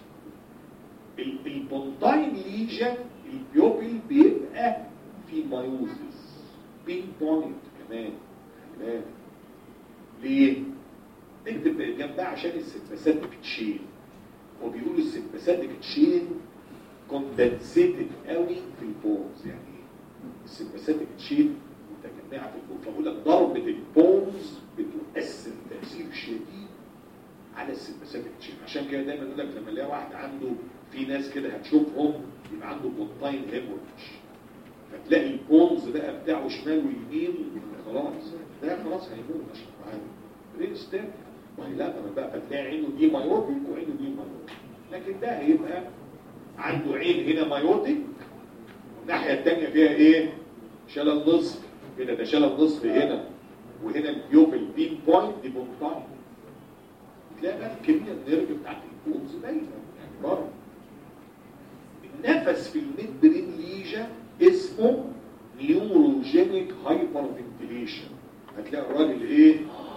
البونتاين ليجن البيوبل بيبقى في مايوزس بين بوينت كمان كمان ليه؟ اكتب جنبها عشان السباساتيك تشين وبيقولوا السباساتيك تشين كوندنسيتد قوي في البونز يعني السباساتيك تشين متجمعه في البونز فبقول لك ضربه البونز بتؤثر تاثير شديد على السباساتيك تشين عشان كده دايما يقول لك لما الاقي واحد عنده في ناس كده هتشوفهم يبقى عنده بونتاين هيموريدج فتلاقي البونز بقى بتاعه شمال ويمين خلاص ده خلاص هيموت عشان معانا برين ستيم بايلاترال بقى فتلاقي عينه دي مايوتيك وعينه دي مايوتيك لكن ده هيبقى عنده عين هنا مايوتيك والناحيه الثانيه فيها ايه شلل نصف كده ده شلل نصف هنا وهنا البيوبل بين بوينت دي بونتاين تلاقي بقى الكميه النيرف بتاعت البونز باينه يعني بره النفس في الميد برين ليجا اسمه نيوروجينيك هايبر فنتيليشن هتلاقي الراجل ايه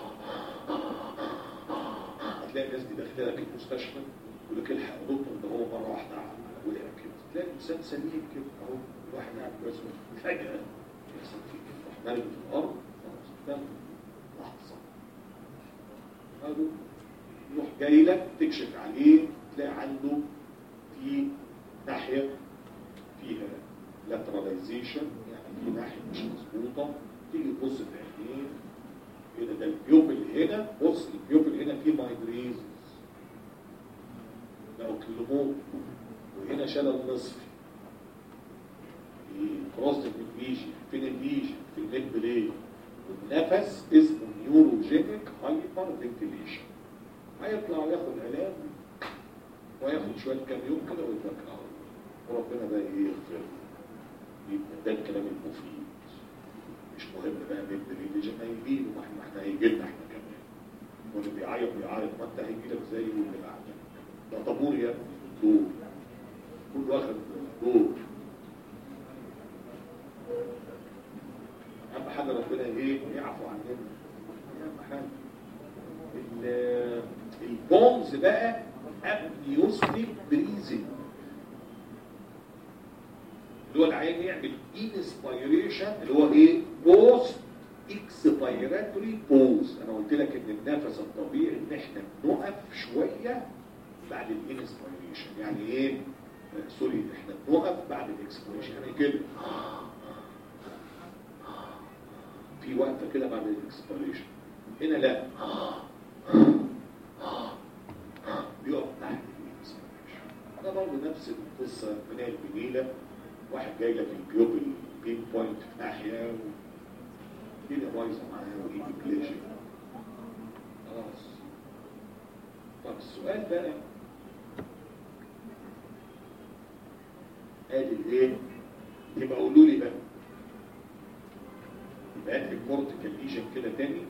هتلاقي الناس دي داخله لك المستشفى يقول لك الحق دكتور ده هو مره واحده وقع كده تلاقي الانسان سليم كده اهو الواحد قاعد برسمه فجاه يحصل فيه كده راح مرمي في الارض خلاص دم لحظه هذا يروح جاي لك تكشف عليه تلاقي عنده في ناحيه فيها لاتراليزيشن يعني في ناحيه مش مظبوطه تيجي تبص في عينيه كده ده البيوبل هنا بص البيوبل هنا فيه مايجريزز ده اوكلوموت وهنا شلل نصفي في كروس الميجي فين الميجي في الميد برين والنفس اسمه نيوروجينيك هايبر فنتيليشن هيطلع ياخد علاج وياخد شويه كام يوم كده ويتوكل على الله وربنا بقى ايه يغفر يبقى ده الكلام المفيد مش مهم بقى ميد برين ما يجيله ما احنا احنا هيجي لنا احنا كمان واللي بيعيط بيعيط ما انت هيجي لك زي واللي بعدك ده طابور يا ابني دور كل واخد دور اهم حاجه ربنا ايه يعفو عننا اهم حاجه ال- البونز بقى ابنيوستيك بريزنج اللي هو العين يعمل انسبيريشن اللي هو ايه بوست اكسبيراتوري بوز انا قلت لك ان النفس الطبيعي ان احنا بنقف شويه بعد الانسبيريشن يعني ايه آه، سوري احنا بنقف بعد الاكسبيريشن يعني كده في وقفه كده بعد الاكسبيريشن هنا لا بيقف تحت الاكسبيريشن ده برضه نفس القصه من الجميله واحد جاي لك البيوبل بين بوينت في ناحيه كده بايظه معاه وايدي بلاجي خلاص طب السؤال بقى قال الايه يبقى قولوا لي بقى يبقى هات لي الكورتيكال ليجن كده تاني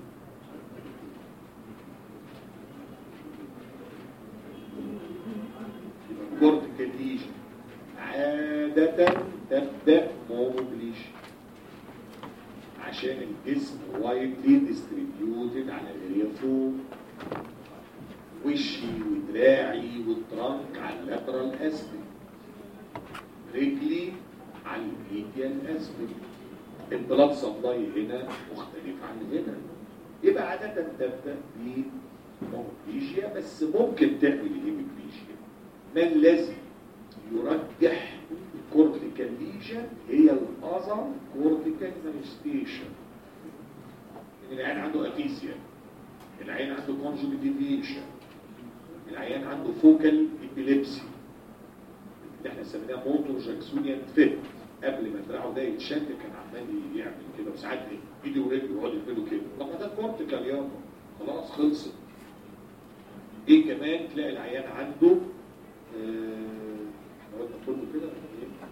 يبقى الكورتيكال ليجن عادة تبدأ موبليشن عشان الجسم وايدلي ديستريبيوتد على الاريا فوق وشي ودراعي والترنك على اللاترال اسفل رجلي على الميديال اسفل البلاد سبلاي هنا مختلف عن هنا يبقى عادة تبدأ بموبليشيا بس ممكن تعمل هيميبليشيا ما الذي يرجح الكورتيكال ليجن هي الاذر كورتيكال مانيستيشن ان العين عنده افيسيا العين عنده كونجكتيفيشن العيان عنده فوكال ابيليبسي اللي احنا سميناها موتور جاكسونيان فيت قبل ما دراعه ده يتشد كان عمال يعمل كده وساعات ايده ورجله يقعد يعملوا كده طب ما ده كورتيكال يابا خلاص خلصت ايه كمان تلاقي العيان عنده آه، احنا قلنا كله كده ولا إيه؟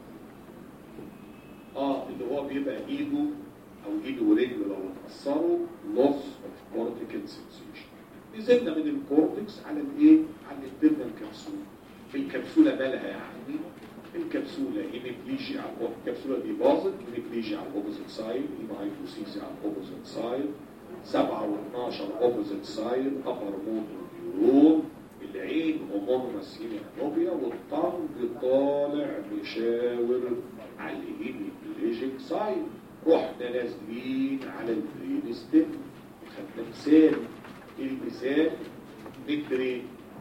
اه اللي هو بيبقى ايده او ايده ورجله لو اتأثروا loss of cortical sensation نزلنا من الكورتكس على الايه على الانترنال كبسول الكبسوله مالها يا عمي الكبسوله هيميبليجيا على الأوب- الكبسوله دي باظت هيميبليجيا على الاوبوزيت سايد هيمايكوسيسي على الاوبوزيت سايد 7 و12 اوبوزيت سايد ابر موتور نيورون العين هومونوماس هيميانوبيا والطنج طالع مشاور على الهيميبليجيك سايد رحنا نازلين على البرين ستيم خدنا مثال المثال مترين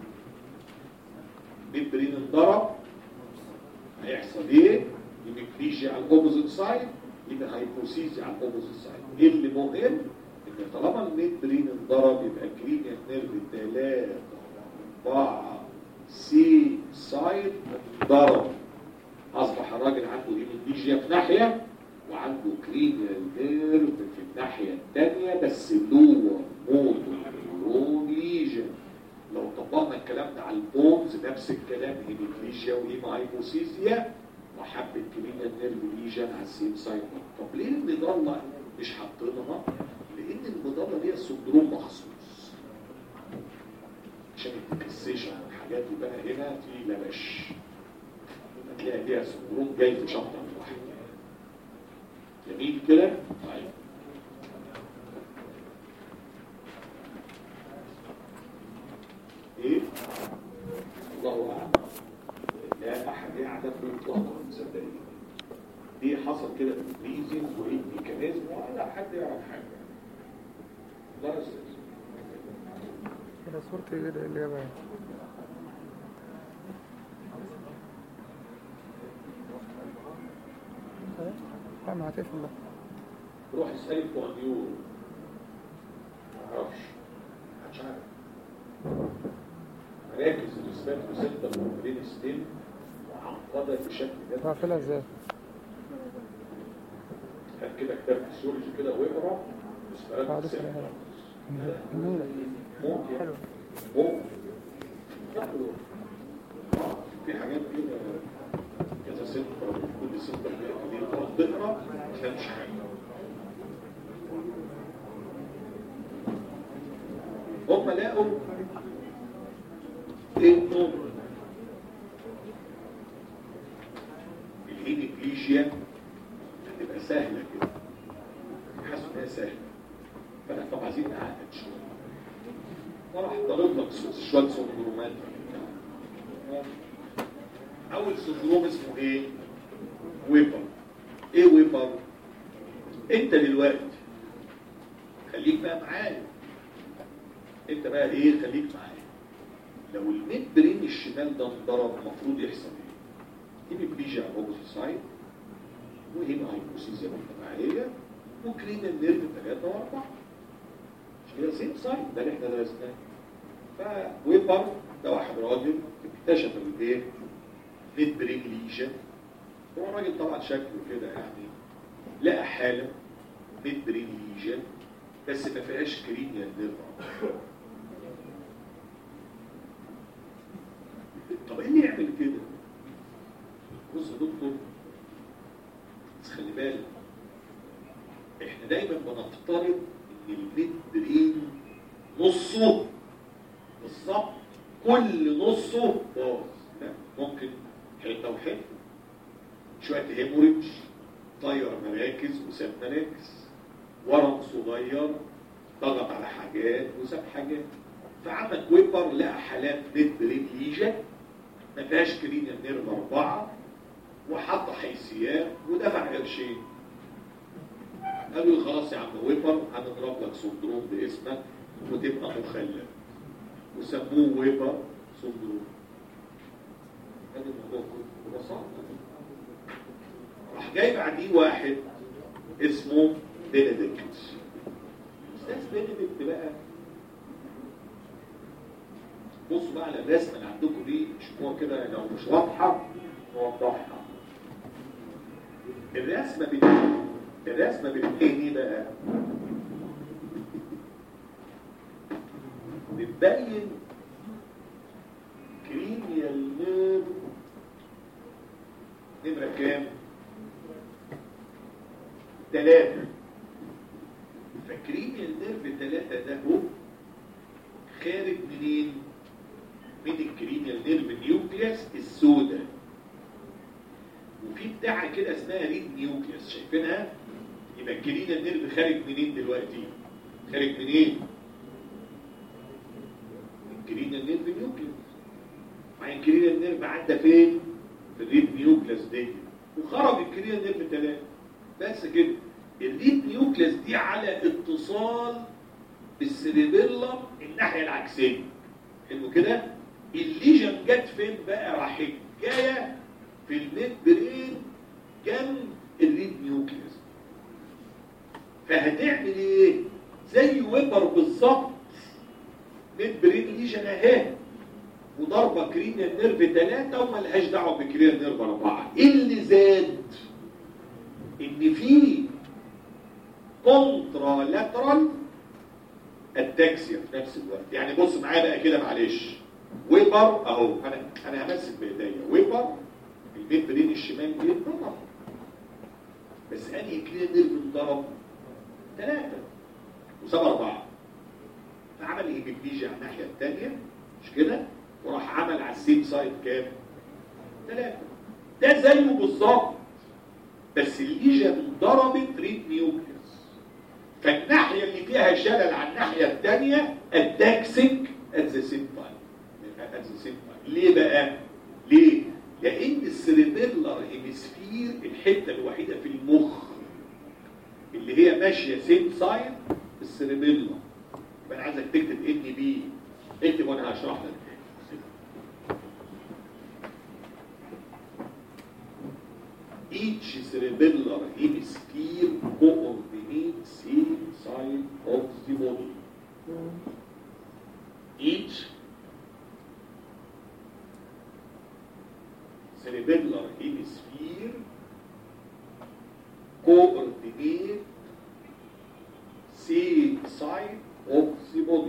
مترين انضرب هيحصل ايه؟ هيميبليجيا على الاوبوزيت سايد يبقى هايبوسيزي على الاوبوزيت سايد ايه اللي مهم؟ ان طالما المترين انضرب يبقى كرينيا نيرف 3 4 سي سايد انضرب اصبح الراجل عنده هيميبليجيا في ناحيه وعنده كرينيال نيرف في الناحيه الثانيه بس لور موتور نيورون ليجن لو طبقنا الكلام ده على البونز نفس الكلام هيميبليجيا وهيمايكوسيزيا وحبة كرينيال نيرف ليجن على السيم سايد طب ليه المضلة مش حاطينها؟ لأن المضلة ليها سندروم مخصوص عشان الديكسيشن والحاجات دي بقى هنا في لبش هتلاقي ليها سندروم جاي في شابتر واحد جميل كده؟ طيب ايه؟ الله اعلم لا احد يعلم باطلاقا صدقني دي حصل كده في البريزنج وايه الميكانيزم ولا حد يعرف حاجه الله يستر كده صورتي كده اللي جابها لا ما هتقفل ده روح اسالي بتوع النيورو ما اعرفش محدش عارف مراكز الاسباب وسنتر والبرين ستيم معقده بشكل جد هقفلها ازاي؟ هات كده كتاب فيسيولوجي كده واقرا اه اسمها لسه حلو النولة ممكن حلو ممكن في حاجات كده كذا ست كل ست دي تقعد تقرا ما تفهمش حاجه هم لقوا انه الهيميبليجيا هتبقى سهله كده حاسس انها سهله فانا طبعا عايزين نعقد شويه وراح ضرب لك شويه سندرومات اول سندروم اسمه ايه ويبر ايه ويبر انت دلوقتي خليك بقى معايا انت بقى ايه خليك معايا لو الميد برين الشمال ده انضرب المفروض يحصل ايه هيميبليجيا على الاوبوزيت سايد وهنا هايبوسيزيا مجتمعيه وكرين النيرف ثلاثه واربعه مش كده سيم سايد ده اللي احنا درسناه فويبر ده واحد راجل اكتشف الايه ميد برين ليجن هو الراجل طبعا شكله كده يعني لقى حاله ميد برين ليجن بس ما فيهاش كرينيال نيرف طب ايه اللي يعمل كده بص يا دكتور بس خلي بالك احنا دايما بنفترض ان الميد برين نصه بالظبط كل نصه باظ لا ممكن حته وحته شويه هيموريدج طير مراكز وساب مراكز ورم صغير ضغط على حاجات وساب حاجات فعمل ويبر لقى حالات ميد برين ليجن ما فيهاش كرينيال نيرف أربعة وحط حيثيات ودفع قرشين قالوا له خلاص يا عم ويبر هنضرب لك سندروم باسمك وتبقى مخلد وسموه ويبر سندروم هذا الموضوع كله ببساطة راح جاي بعديه واحد اسمه بنديكت استاذ بنديكت بقى بصوا بقى على الرسمه اللي عندكم دي شوفوها كده لو مش واضحه نوضحها الرسمه بت... الرسمه بتبين ايه بقى بتبين كرينيال نيرف نمره كام ثلاثة فكرينيال نيرف ثلاثة ده هو خارج منين من الكرينيال نيرف نيوكليوس السوداء وفي بتاعه كده اسمها ريد نيوكليوس شايفينها يبقى الكرينيال نيرف خارج منين دلوقتي خارج منين الكرينيال نيرف نيوكليوس مع الكرينيال نيرف عدى فين في الريد نيوكليوس دي وخرج الكرينيال نيرف ثلاثة بس كده الريد نيوكليوس دي على اتصال بالسيريبيلا الناحيه العكسيه حلو كده الليجن جت فين بقى راح جايه في الميد برين جنب الريد نيوكليوس فهتعمل ايه زي ويبر بالظبط ميد برين ليجن اهي وضربه كرينيال نيرف ثلاثة وملهاش دعوه بكرينيال نيرف أربعة إيه اللي زاد ان في كونترا لاترال التاكسيا في نفس الوقت يعني بص معايا بقى كده معلش ويبر اهو انا انا همسك بايديا ويبر البيت برين الشمال دي اتضرب بس انهي كلير نيرف انضرب ثلاثة وساب أربعة فعمل هيميبليجيا على الناحية الثانية مش كده وراح عمل على السيم سايد كام ثلاثة ده زيه بالظبط بس الليجن ضربت ريد نيوكليوس فالناحية اللي فيها شلل على الناحية الثانية الداكسنج at the same time at the same time ليه بقى؟ ليه؟ لأن السيريبيلر هيمسفير الحتة الوحيدة في المخ اللي هي ماشية سيم سايد السيريبيلر يبقى أنا عايزك تكتب ان بي اكتب وأنا هشرح لك each cerebellar hemisphere coordinates same side of the body. Each cerebellar hemisphere coordinate بودي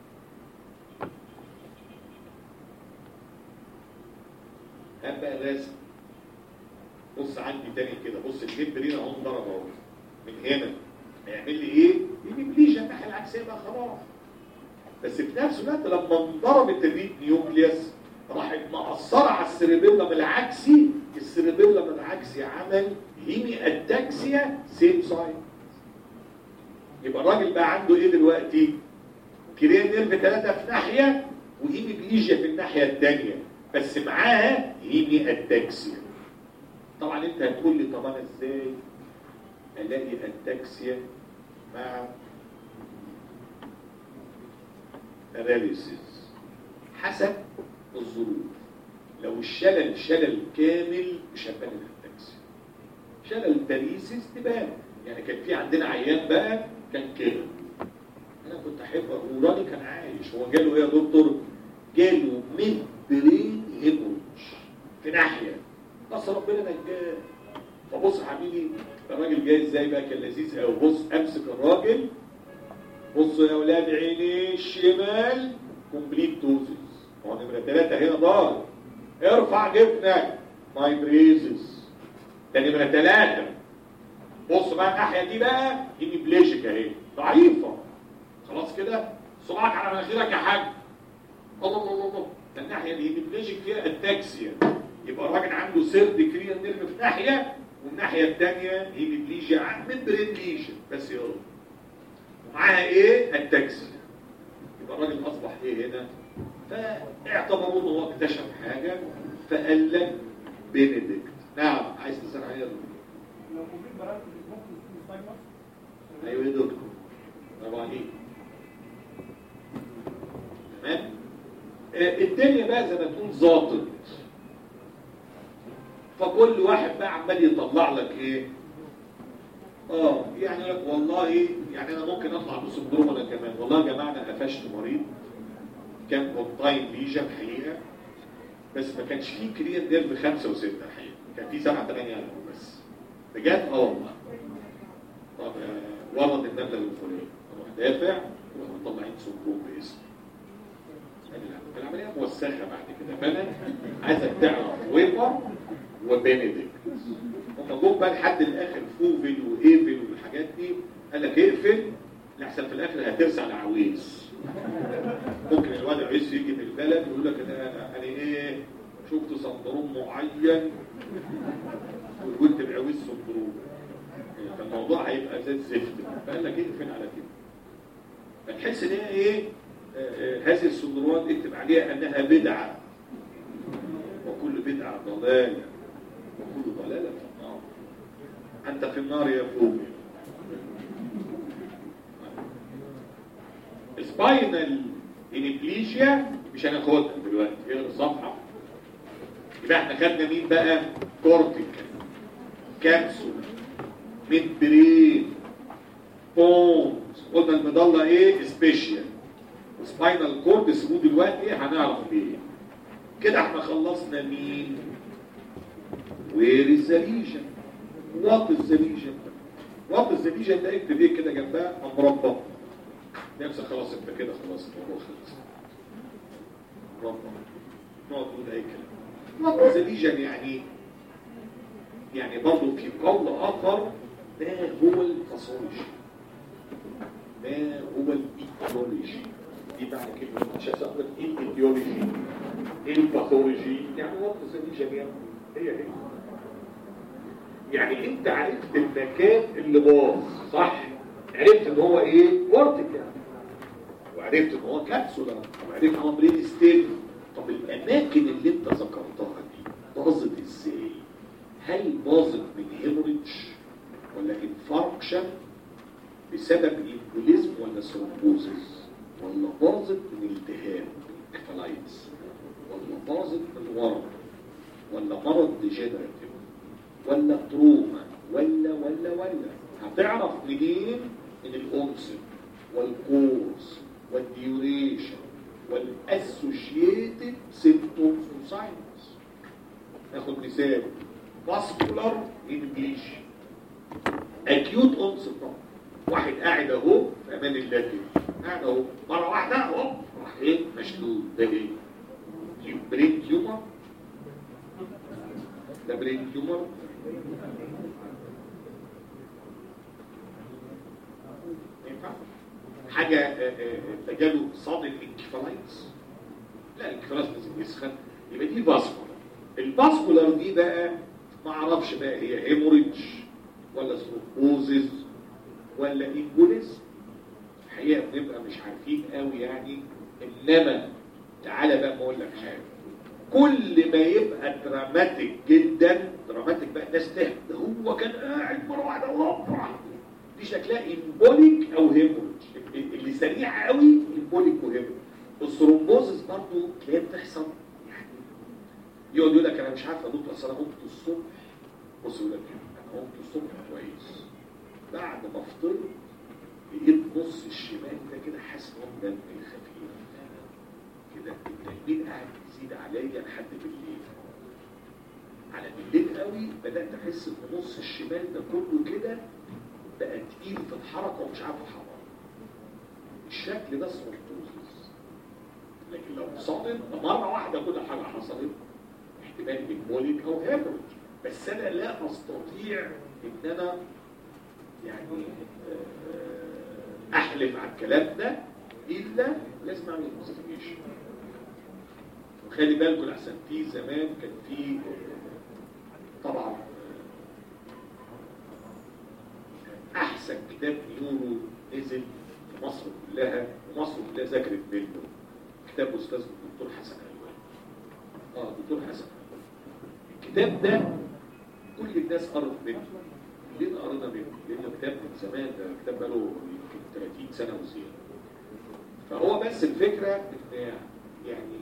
هات بقى الرسم بص عندي تاني كده بص الممبرين اهو ضرب اهو من هنا هيعمل لي ايه؟ يجيب لي الناحيه العكسيه بقى خلاص بس في نفس الوقت لما انضربت الريد نيوكليوس راحت مأثرة على السيربيلم العكسي السيربيلم العكسي عمل هيمي اتاكسيا سيم سايد يبقى الراجل بقى عنده ايه دلوقتي كريان نيرف ثلاثة في ناحية وهيمي بليجيا في الناحية الثانية بس معاها هيمي اتاكسيا طبعا انت هتقول لي طب انا ازاي الاقي اتاكسيا مع اناليسيس حسب الظروف لو الشلل شلل كامل مش هتبان الاتاكسيا شلل باريسيس تبان يعني كان في عندنا عيان بقى كان كده انا كنت احب وراني كان عايش هو جاله ايه يا دكتور جاله ميد برين هيموج في ناحيه بس ربنا نجاه فبص يا حبيبي الراجل جاي ازاي بقى كان لذيذ قوي بص امسك الراجل بصوا يا اولاد عيني الشمال كومبليت دوزز هو نمره ثلاثه هنا ضار ارفع جبنك ماي بريزز ده نمره ثلاثه بص بقى الناحيه دي بقى دي بليجيك اهي ضعيفه خلاص كده صباعك على مناخيرك يا حاج الله الله الله ده الناحيه دي بليجيك فيها التاكسيا يبقى الراجل عنده سيرد كريان نيرف في ناحيه والناحيه الثانيه هي بليجيا عن من برين ليجن بس يلا ومعاها ايه التاكسيا يبقى الراجل اصبح ايه هنا فاعتبروا ان هو اكتشف حاجه فقال لك بنديكت نعم عايز تسال عليها لو موجود برامج ممكن يكون سايمر ايوه يا دكتور برافو عليك تمام آه، الدنيا بقى زي ما تقول ظابط فكل واحد بقى عمال يطلع لك ايه اه يعني لك والله يعني انا ممكن اطلع بسندروم انا كمان والله يا جماعه انا قفشت مريض كان كونتاين ليجن حقيقه بس ما كانش فيه كريان نيرف خمسه وسته حقيقه كان فيه سبعه ثمانيه بس بجد اه والله طب آه، ورد النمله الفلانيه اروح دافع واروح مطلعين سندروم باسم العمليه موسخه بعد كده فانا عايزك تعرف ويبر وبنديكت هم جم بقى لحد الاخر فوفل وايفل والحاجات دي قال لك اقفل لحسن في الاخر هترسع العويس ممكن الواد العويس يجي من البلد ويقول لك انا انا أنا ايه شفت سندروم معين وقلت العويس سندروم فالموضوع هيبقى زي الزفت فقال لك اقفل على كده فتحس ان هي ايه آه، آه، هذه السندرومات اكتب عليها انها بدعه وكل بدعه ضلاله وكل ضلاله في النار انت في النار يا فوق سباينال انبليشيا مش هناخدها دلوقتي غير الصفحه يبقى احنا خدنا مين بقى كورتيكال كابسول ميدبرين بونز قلنا المضله ايه سبيشال سباينال كورد اسمه دلوقتي هنعرف ايه كده احنا خلصنا مين وير از ذا ليجن وات از ذا ليجن وات از ذا ليجن ده اكتب ايه كده جنبها مربع نفسك خلاص انت كده خلاص الموضوع خلص مربع نقعد نقول اي كلام وات از ذا ليجن يعني يعني برضه في قول اخر ما هو الباثولوجي ما هو الايتيولوجي دي معنى كلمه مش هسألك ايه الايتيولوجي ايه الباثولوجي يعني وات از ذا ليجن يعني هي هي يعني انت عرفت المكان اللي باظ صح عرفت ان هو ايه كورتيكال وعرفت ان هو كبسولا وعرفت ان هو برين ستيل طب الاماكن اللي انت ذكرتها دي باظت ازاي هل باظت من هيموريدج ولا انفاركشن بسبب امبوليزم ولا ثرومبوزس ولا باظت من التهاب كفالايتس ولا باظت من ورم ولا مرض ديجنراتيف ولا تروما ولا ولا ولا هتعرف منين من الانسب والكورس والديوريشن والاسوشيتد سيمبتومز وساينز ناخد مثال فاسكولار انجليش اكيوت انسب طبعا واحد قاعد اهو في امان الله كده قاعد اهو مره واحده اهو راح ايه مشلول ده ايه برين تيومر ده برين تيومر ينفع؟ حاجة آه، آه، تجاله صادم انكفالايتس لا الانكفالايتس لازم يسخن يبقى دي فاسكولار الفاسكولار دي بقى ما اعرفش بقى هي هيموريدج ولا ثرومبوزيس ولا امبوليز الحقيقه بنبقى مش عارفين قوي يعني انما تعالى بقى ما اقول لك حاجه كل ما يبقى دراماتيك جدا دراماتيك بقى الناس تهدى ده هو كان قاعد مره واحده وقع دي شكلها امبوليك او هيموريدج اللي سريع قوي امبوليك وهيموريدج الثرومبوزس برضه تلاقيها بتحصل يعني يقعد يقول لك انا مش عارف يا دكتور اصل انا قمت الصبح بص يقول لك انا قمت الصبح كويس بعد ما فطرت لقيت نص الشمال ده كده حاسس ان هو دم خفيف كده التهميل قاعد يزيد عليا لحد بالليل على بالليل قوي بدات احس ان نص الشمال ده كله كده بقى تقيل في الحركه ومش عارف اتحرك الشكل ده سبورتوزيس لكن لو صادم مره واحده كل حاجه حصلت احتمال ميموليك او هيموريج بس انا لا استطيع ان انا يعني آه، احلف على الكلام ده الا لازم اعمل انفستيجيشن وخلي بالكم لحسن في زمان كان في آه، طبعا آه، احسن كتاب نيورو نزل في مصر كلها ومصر كلها ذاكرت منه كتاب استاذ الدكتور حسن علوان اه دكتور حسن علوان الكتاب ده كل الناس قرت منه ليه قرينا منه؟ لانه كتاب من زمان ده كتاب بقاله يمكن 30 سنه وزياده فهو بس الفكره ان يعني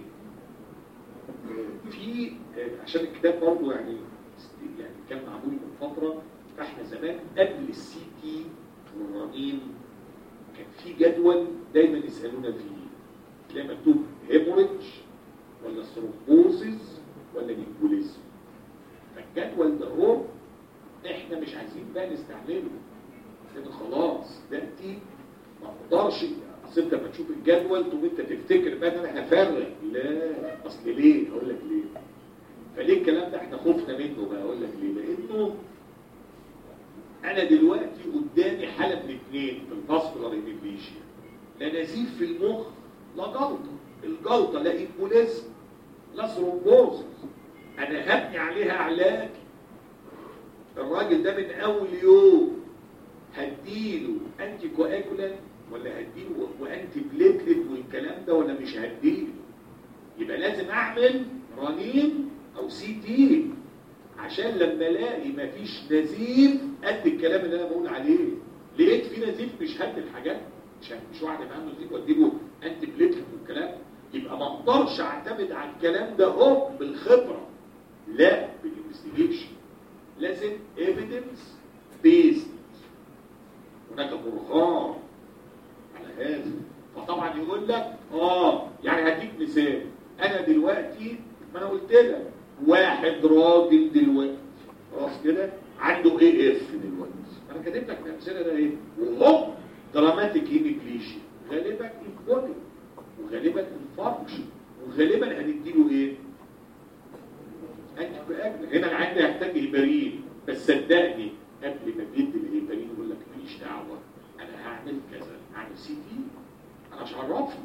في عشان الكتاب برضه يعني يعني كان معمول من فتره فاحنا زمان قبل السي تي والرنين كان في جدول دايما يسالونا فيه تلاقي مكتوب هيموريدج ولا ثرومبوزيس ولا نيكوليزم فالجدول ده هو احنا مش عايزين بقى نستعمله لان خلاص دلوقتي ما اقدرش اصل انت لما تشوف الجدول تقوم انت تفتكر بقى ان انا هفرق لا اصل ليه اقول لك ليه فليه الكلام ده احنا خفنا منه بقى اقول لك ليه لانه انا دلوقتي قدامي حاله من اثنين في الفاسكولار انفليشيا لا نزيف في المخ لا جلطه الجلطه لا ايمبوليزم لا ثرومبوزس انا هبني عليها علاج الراجل ده من اول يوم هديله انتي كواجولانت ولا هديله وانتي بليتلت والكلام ده ولا مش هديله يبقى لازم اعمل رنين او سي تي عشان لما الاقي مفيش نزيف قد الكلام اللي انا بقول عليه لقيت في نزيف مش هدي الحاجات مش مش واحد عنده نزيف واديله انتي بليتلت والكلام يبقى ما اقدرش اعتمد على الكلام ده اهو بالخبره لا بالانفستيجيشن لازم evidence based هناك برهان على هذا فطبعا يقول لك اه يعني هديك مثال انا دلوقتي ما انا قلت لك واحد راجل دلوقتي خلاص كده عنده اي اف دلوقتي انا كاتب لك الامثله ده ايه وهو دراماتيك هيميبليشيا غالبا انفولي وغالبا انفاركشن وغالبا هنديله ايه انت بقابل هنا العين يحتاج هيبرين بس صدقني قبل ما بيدي الهيبرين يقول لك ماليش دعوه انا هعمل كذا هعمل سي تي انا مش عرفني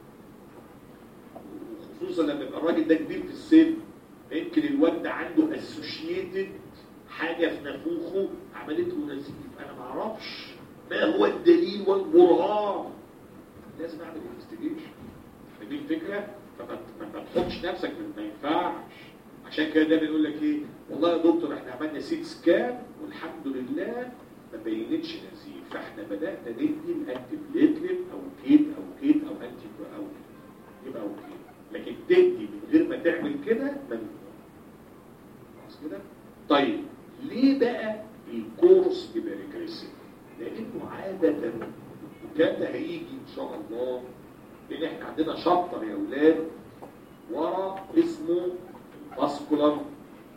خصوصا لما يبقى الراجل ده كبير في السن يمكن الواد ده عنده اسوشيتد حاجه في نافوخه عملته نزيف انا ما اعرفش ما هو الدليل والبرهان لازم اعمل انفستيجيشن دي الفكره فما ما تحطش نفسك ما ينفعش عشان كده دايما يقول لك ايه والله يا دكتور احنا عملنا سيت سكان والحمد لله ما بينتش نزيف فاحنا بدانا ندي الانتي بليتلت او كيت او كيت او انتي او يبقى اوكي لكن تدي من غير ما تعمل كده ممنوع خلاص كده طيب ليه بقى الكورس بيبقى ريجريسيف لانه عاده الكلام ده هيجي ان شاء الله لان احنا عندنا شابتر يا اولاد ورا اسمه فاسكولار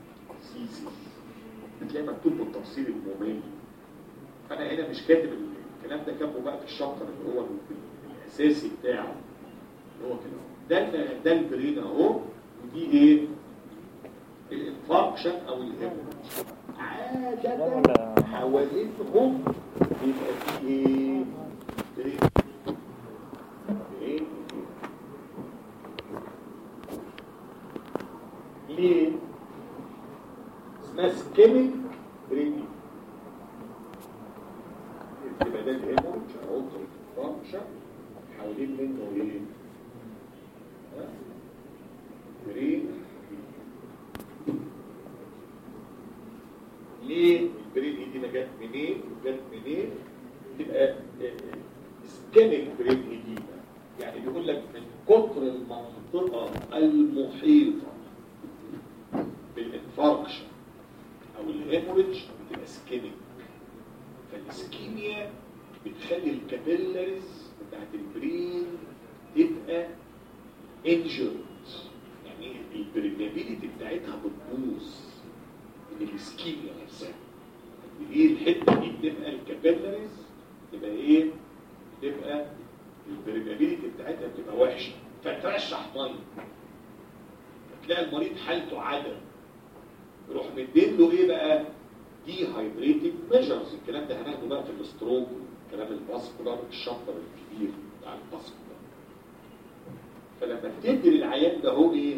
سيسيس هتلاقي مكتوب بالتفصيل الممل فانا هنا مش كاتب الكلام ده كاتبه بقى في الشابتر اللي هو الاساسي بتاعه اللي هو كده ده ال- ده البرين اهو ودي ايه الانفاركشن او الهيموريج عادة حوالينهم بيبقى فيه ايه برين برين ليه اسمها سكيميك برين يبقى ده الهيموريج اهو الانفاركشن حوالين منه ايه ها؟ برين ليه البرين دي ما جت منين جت منين تبقى سكيميك برين ايديما يعني بيقول لك من كتر المنطقة المحيطة بالانفاركشن او الهيموريدج بتبقى سكيميك فالاسكيميا بتخلي الكابيلاريز بتاعت البرين تبقى انجرد يعني البريمابيليتي بتاعتها بتبوظ من الاسكيميا نفسها ايه الحته دي بتبقى الكابيلاريز تبقى ايه تبقى البريمابيليتي بتاعتها بتبقى وحشه فترشح ميه فتلاقي المريض حالته عدم يروح مدين له ايه بقى دي هايدريتنج ميجرز الكلام ده هناخده بقى في الاستروك كلام الباسكولار الشابتر الكبير بتاع الباسكولار فلما بتدي للعيان ده هو ايه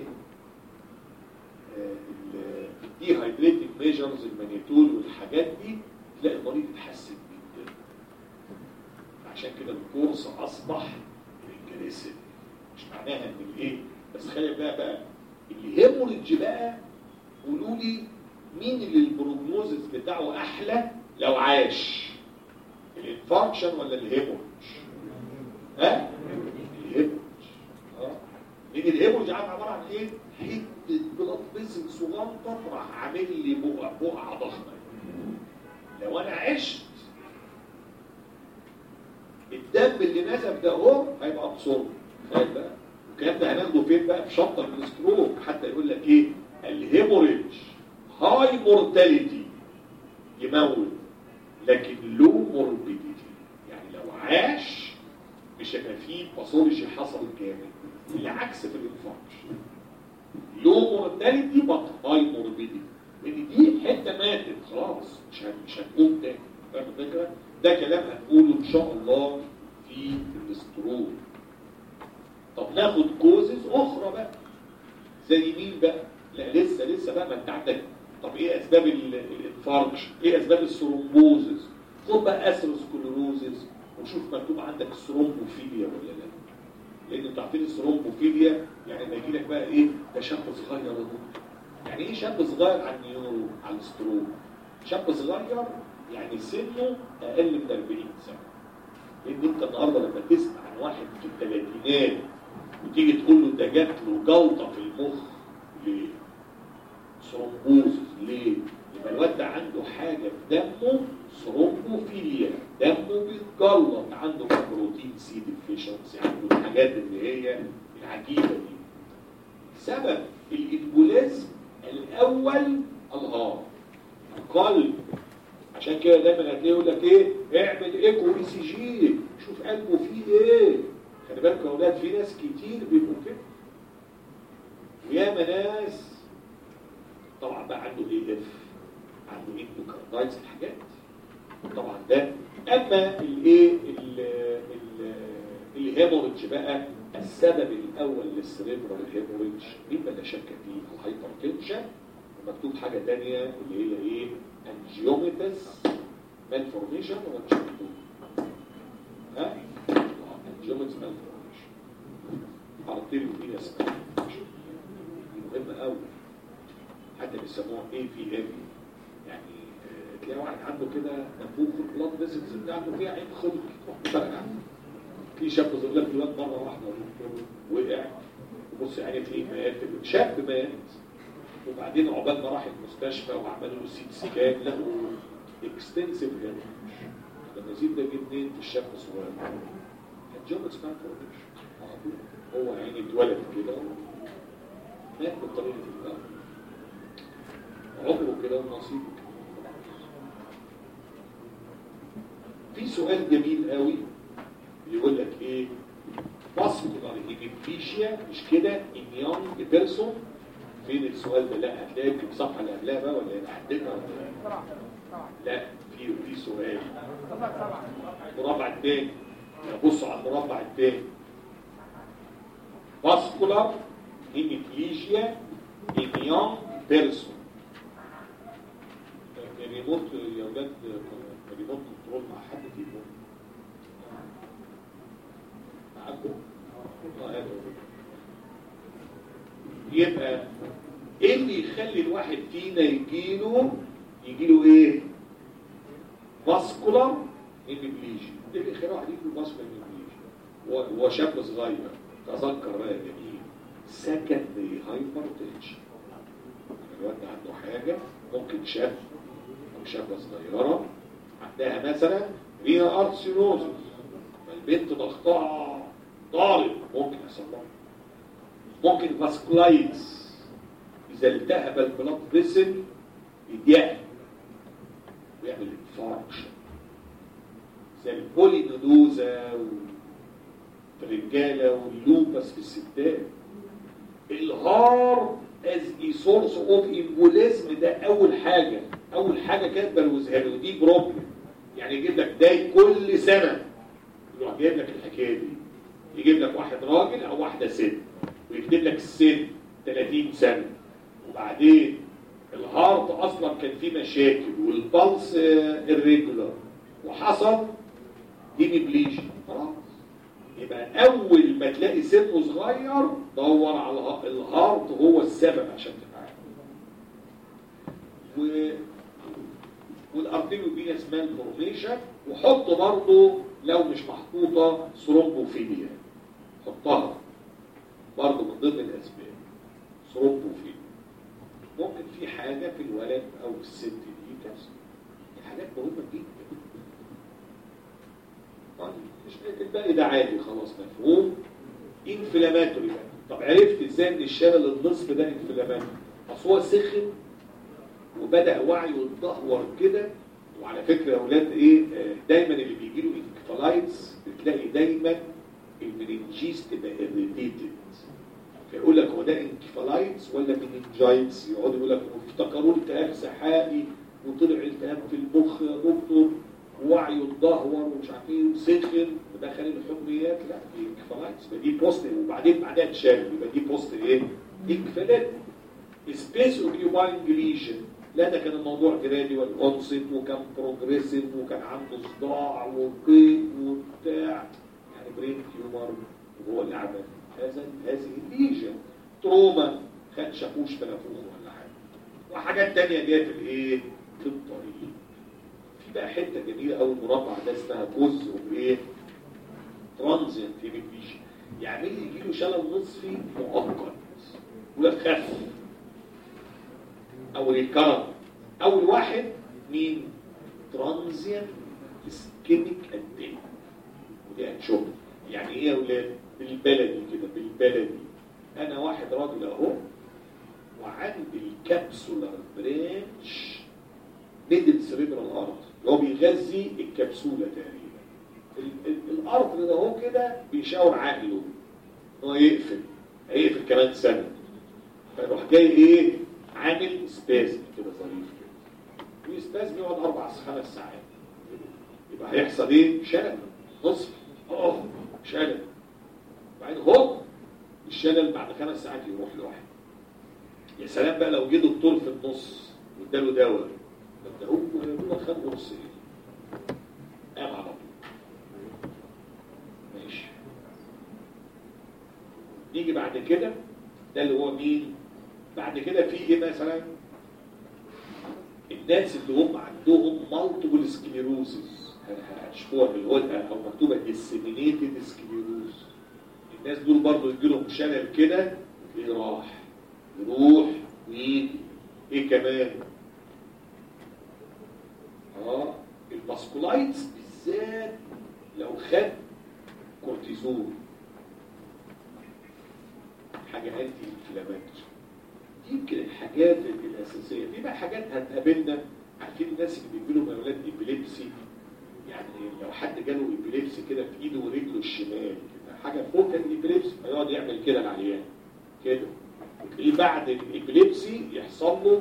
الدي هايدريتنج ميجرز المانيتول والحاجات دي تلاقي المريض اتحسن جدا عشان كده الكورس اصبح ريجريسيف مش معناها ان الايه بس خلي بقى بقى الهيموريدج بقى قولوا لي مين اللي البروجنوزس بتاعه احلى لو عاش الانفاركشن ولا الهيموريدج ها الهيموريدج اه لان الهيموريدج عارف عباره عن ايه حته بلاد فيزل صغنطر راح عامل لي بقع بقعه ضخمه لو انا عشت الدم اللي نزف ده اهو هيبقى ابصر فاهم بقى الكلام ده هناخده فين بقى في شابتر من الستروك حتى يقول لك ايه الهيموريدج هاي مورتاليتي يموت لكن لو موربيديتي يعني لو عاش مش هيبقى فيه باثولوجي حصل جامد العكس في الانفاركشن لو مورتاليتي بط هاي موربيديتي لان دي حته ماتت خلاص مش هن- مش هتقوم تاني فاهم الفكره؟ ده كلام هنقوله ان شاء الله في الاستروك طب ناخد كوزز اخرى بقى زي مين بقى لا لسه لسه بقى ما انت عندك طب ايه اسباب ال- الانفاركشن ايه اسباب الثرومبوزز خد بقى اثيروسكلروزز وشوف مكتوب عندك ثرومبوفيليا ولا لا لان انتوا عارفين الثرومبوفيليا يعني لما يجي لك بقى ايه ده شاب صغير يا دكتور. يعني ايه شاب صغير على النيورو على الستروك شاب صغير يعني سنه اقل من 40 سنه لان انت النهارده لما تسمع عن واحد في الثلاثينات وتيجي تقول له ده جات له جلطه في المخ ليه؟ ثرومبوزس ليه؟ يبقى الواد ده عنده حاجه في دمه ثرومبوفيليا دمه بيتجلط عنده بروتين سي ديفيشنسي عنده الحاجات اللي هي العجيبه دي سبب الانبوليزم الاول الهار القلب عشان كده دايما هتلاقيه يقول لك ايه اعمل ايكو اي سي جي شوف قلبه فيه ايه خلي بالك يا اولاد في ناس كتير بيبقوا كده وياما ناس طبعا بقى عنده اي اف عنده اندوكاردايتس الحاجات دي. طبعا ده اما الايه ال- ال- الهيموريدج بقى السبب الاول للسريبرال هيموريدج مما لا شك فيه الهايبر تنشن ومكتوب حاجه ثانيه اللي هي ايه انجيوميتس مالفورميشن ولا مش مكتوب ها انجيوميتس مالفورميشن ارتيريو فينس دي مهمه قوي حتى بيسموها اي في ام يعني آه، تلاقي واحد عنده كده نفوخ البلاد فيسلز بتاعته فيها عين خلق فرقع في شاب صغير لك الواد مره واحده وقع وبص يعني تلاقيه مات شاب مات وبعدين عقبال ما راح المستشفى وعملوا له سيت سكان لقوا اكستنسيف هيموريج لما يزيد ده جه منين في الشاب الصغير كان جوبس مان هو يعني اتولد كده مات بالطريقه دي عمره كده ونصيبه كده. في سؤال جميل قوي يقول لك ايه فاسكولار هيميبليشيا مش كده ان يونج بيرسون فين السؤال ده لا هتلاقي في الصفحه اللي قبلها بقى ولا ايه حددها ولا إيه؟ سبعة سبعة لا في في سؤال طلع سبعة المربع الثاني بصوا على المربع الثاني فاسكولار هيميبليشيا ان يونج بيرسون الريموت يا اولاد الريموت كنترول مع حد فيكم معاكم آه، هاتوا. يبقى ايه اللي يخلي الواحد فينا يجيله يجيله ايه فاسكولار هيميبليجيا ده اللي يخلي الواحد يجيله فاسكولار هيميبليجيا هو شاب صغير تذكر بقى يا جميل سكندري هايبر تنشن الواد ده عنده حاجه ممكن شاب او شابه صغيره عندها مثلا رينا ارتسينوزس فالبنت ضغطها طارق ممكن يحصل لها ممكن فاسكولايتس اذا التهب البلاد فيسل يضيق ويعمل انفاركشن زي البولينودوزا في الرجاله واللوبس في الستات الهار از اي سورس اوف امبوليزم ده اول حاجه اول حاجه كانت بلوزها له دي بروبلم يعني يجيب لك ده كل سنه يروح جايب لك الحكايه دي يجيب لك واحد راجل او واحده ست ويكتب لك السن 30 سنه وبعدين الهارت اصلا كان فيه مشاكل والبلس الريجولار وحصل ديميبليجن خلاص يبقى اول ما تلاقي سنه صغير دور على الها- الهارت هو السبب عشان تتعالج و والارتيريو فينس مان فورميشن وحط برضه لو مش محطوطه ثرومبوفيليا حطها برضه من ضمن الاسباب ثرومبوفيليا ممكن في حاجه في الولد او في الست دي كسر دي حاجات مهمه جدا طيب مش الباقي ده عادي خلاص مفهوم انفلاماتوري بقى طب عرفت ازاي ان الشلل النصف ده انفلاماتوري اصل هو سخن وبدا وعيه يتدهور كده وعلى فكره يا اولاد ايه آه، دايما اللي بيجي له انكفالايتس بتلاقي دايما المننجيز تبقى irritated فيقول لك هو ده انكفالايتس ولا مننجايتس يقعد يقول لك افتكروا التهاب سحائي وطلع التهاب في المخ يا دكتور ووعيه اتدهور ومش عارف ايه وسخن ودخل الحميات لا دي انكفالايتس يبقى دي بوست وبعدين بعدها اتشال يبقى دي بوست ايه؟ انكفالات سبيس اوكيوباينج ليجن لا ده كان الموضوع جراديوال اونست وكان بروجريسيف وكان عنده صداع وقيء وبتاع يعني برين تيومر وهو اللي عمل هذا هذه الليجن تروما خد شاكوش في نافوخه ولا حاجه وحاجات تانية جايه في الايه؟ في الطريق في بقى حته جميله قوي المربع ده اسمها كوز وايه؟ ترانزيت هيميبليشن يعني اللي يجي له شلل نصفي مؤقت ولا خف او ريكارد اول واحد مين ترانزيت اسكيميك اديم ودي هتشوف يعني ايه يا اولاد بالبلدي كده بالبلدي انا واحد راجل اهو وعندي الكبسولار برانش ميدل سريبرال ارض اللي هو بيغذي الكبسوله تقريبا ال- ال- الارض ده اهو كده بيشاور عقله ان هو يقفل هيقفل كمان سنه فيروح جاي ايه عامل سبازم كده ظريف كده والسبازم يقعد اربع خمس ساعات يبقى هيحصل ايه شلل نصف اه شلل بعدين هوب الشلل بعد خمس ساعات يروح لوحده يا سلام بقى لو جه دكتور في النص واداله دواء ده هو هو خد قرص ايه قام على طول ماشي نيجي بعد كده ده اللي هو مين بعد كده في ايه مثلا الناس اللي هم عندهم مالتيبل سكليروسيس هتشوفوها في الهدى او مكتوبه disseminated سكليروز الناس دول برضو يجي لهم شلل كده تلاقيه راح يروح ويجي ايه كمان اه الباسكولايتس بالذات لو خد كورتيزون حاجه انتي انفلاماتوري دي يمكن الحاجات الاساسيه في بقى حاجات هتقابلنا عارفين الناس اللي بيجي لهم اولاد ابيليبسي يعني لو حد جاله ايبيليبسي كده في ايده ورجله الشمال كده حاجه فوق الايبيليبسي فيقعد يعمل كده العيان كده وتلاقيه بعد الايبيليبسي يحصل له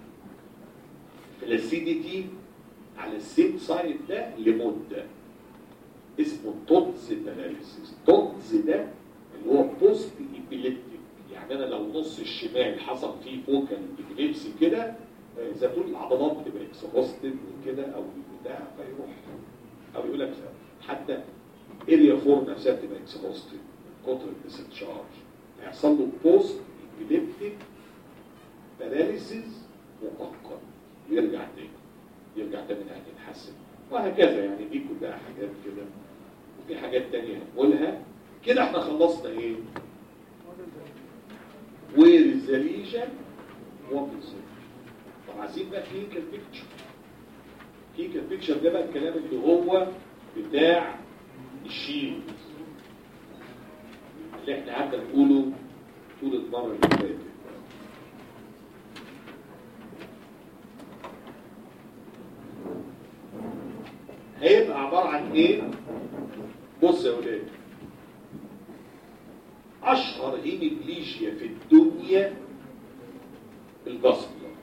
فلاسيديتي على السيم سايد ده لمده اسمه تونز باراليسيس تونز ده اللي هو بوست ايبيليبتيك يعني انا لو نص الشمال حصل فيه فوكال ايبيليبسي كده آه، زي ما تقول العضلات بتبقى اكسبوستد وكده او بتاع فيروح او يقول لك حتى اريا فور نفسها بتبقى اكسبوستد كتر الديسشارج هيحصل له بوست ايبيليبتيك باراليسيس مؤقت ويرجع تاني يرجع تاني يعني يتحسن وهكذا يعني دي كلها حاجات كده وفي حاجات تانية هنقولها كده احنا خلصنا ايه where is the lesion what is it طب عايزين بقى clinical picture clinical picture ده بقى الكلام اللي هو بتاع الشيل اللي احنا قعدنا نقوله طول المرة اللي فاتت هيبقى عبارة عن ايه بص يا ولاد اشهر هيميبليجيا في الدنيا البصمة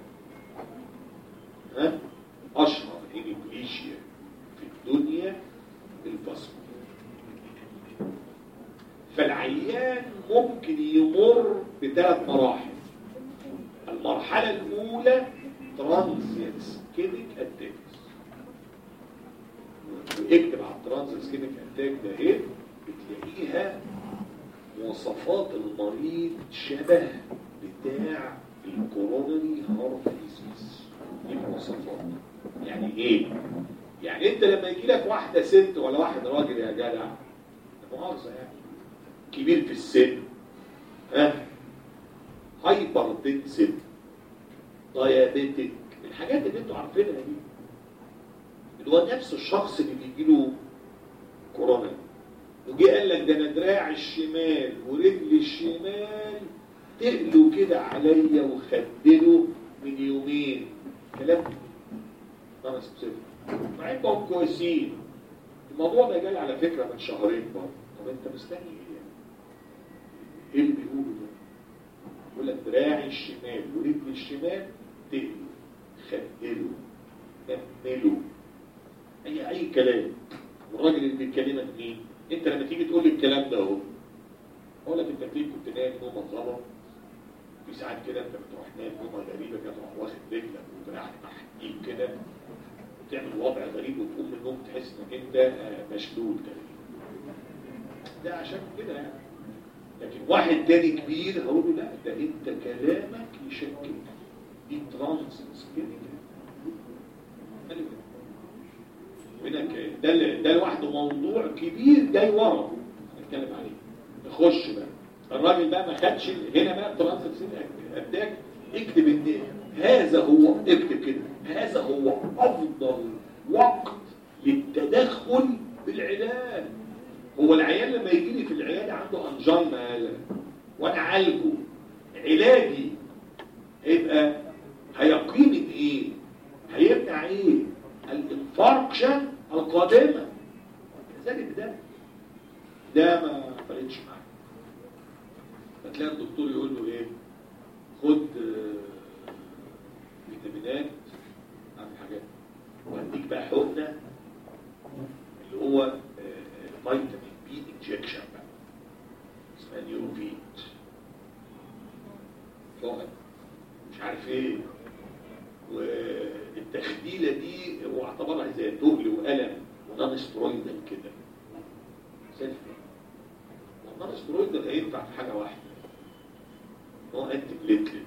ها اشهر هيميبليجيا في الدنيا البصمة فالعيان ممكن يمر بثلاث مراحل المرحلة الأولى ترانزيت سكينك اتاكس واكتب على الترانزيت سكينك اتاك ده ايه بتلاقيها مواصفات المريض شبه بتاع الكورونري هارت ديزيز دي المواصفات يعني ايه يعني انت لما يجي لك واحده ست ولا واحد راجل يا جدع ده مؤاخذه يعني كبير في السن ها هايبر تنسل دايابيتك الحاجات اللي انتوا عارفينها دي اللي هو نفس الشخص اللي بيجي له كورونا وجي قال لك ده انا دراعي الشمال ورجلي الشمال تقلوا كده عليا وخدله من يومين كلام انا سبسيفيك مع انهم كويسين الموضوع ده جاي على فكره من شهرين برضه طب انت مستني ايه يعني؟ ايه اللي بيقوله ده؟ يقول لك دراعي الشمال ورجلي الشمال تقلوا خدله نمله اي اي كلام والراجل اللي بيكلمك مين؟ انت لما تيجي تقول لي الكلام ده اهو اقول لك انت فين كنت نايم نومه غلط في ساعات كده انت بتروح نايم نومه غريبه كده تروح واخد رجلك ودراعك تحتيك كده تعمل وضع غريب وتقوم من النوم تحس انك انت آه، مشلول كده ده عشان كده يعني لكن واحد تاني كبير هقول له لا ده انت كلامك يشكك دي ترانس كده هناك ده ال- ده لوحده موضوع كبير جاي ورا هنتكلم عليه نخش بقى الراجل بقى ما خدش هنا بقى ترانزيت اتاك اكتب ان هذا هو اكتب كده هذا هو افضل وقت للتدخل بالعلاج هو العيان لما يجي لي في العياده عنده انجينا وانا اعالجه علاجي هيبقى هيقيم ايه هيمنع ايه الانفاركشن القادمه لذلك ده ده ما فرقش معايا فتلاقي الدكتور يقول له ايه خد آه، فيتامينات اعمل حاجات وهديك بقى حقنه اللي هو آه، آه، فيتامين بي انجكشن بقى اسمها نيوروفيت حقن مش عارف ايه والتخديله دي هو اعتبرها زي تهل وألم ونون سترويدال كده سيلف والنون سترويدال هينفع في حاجه واحده هو انتي بليتلت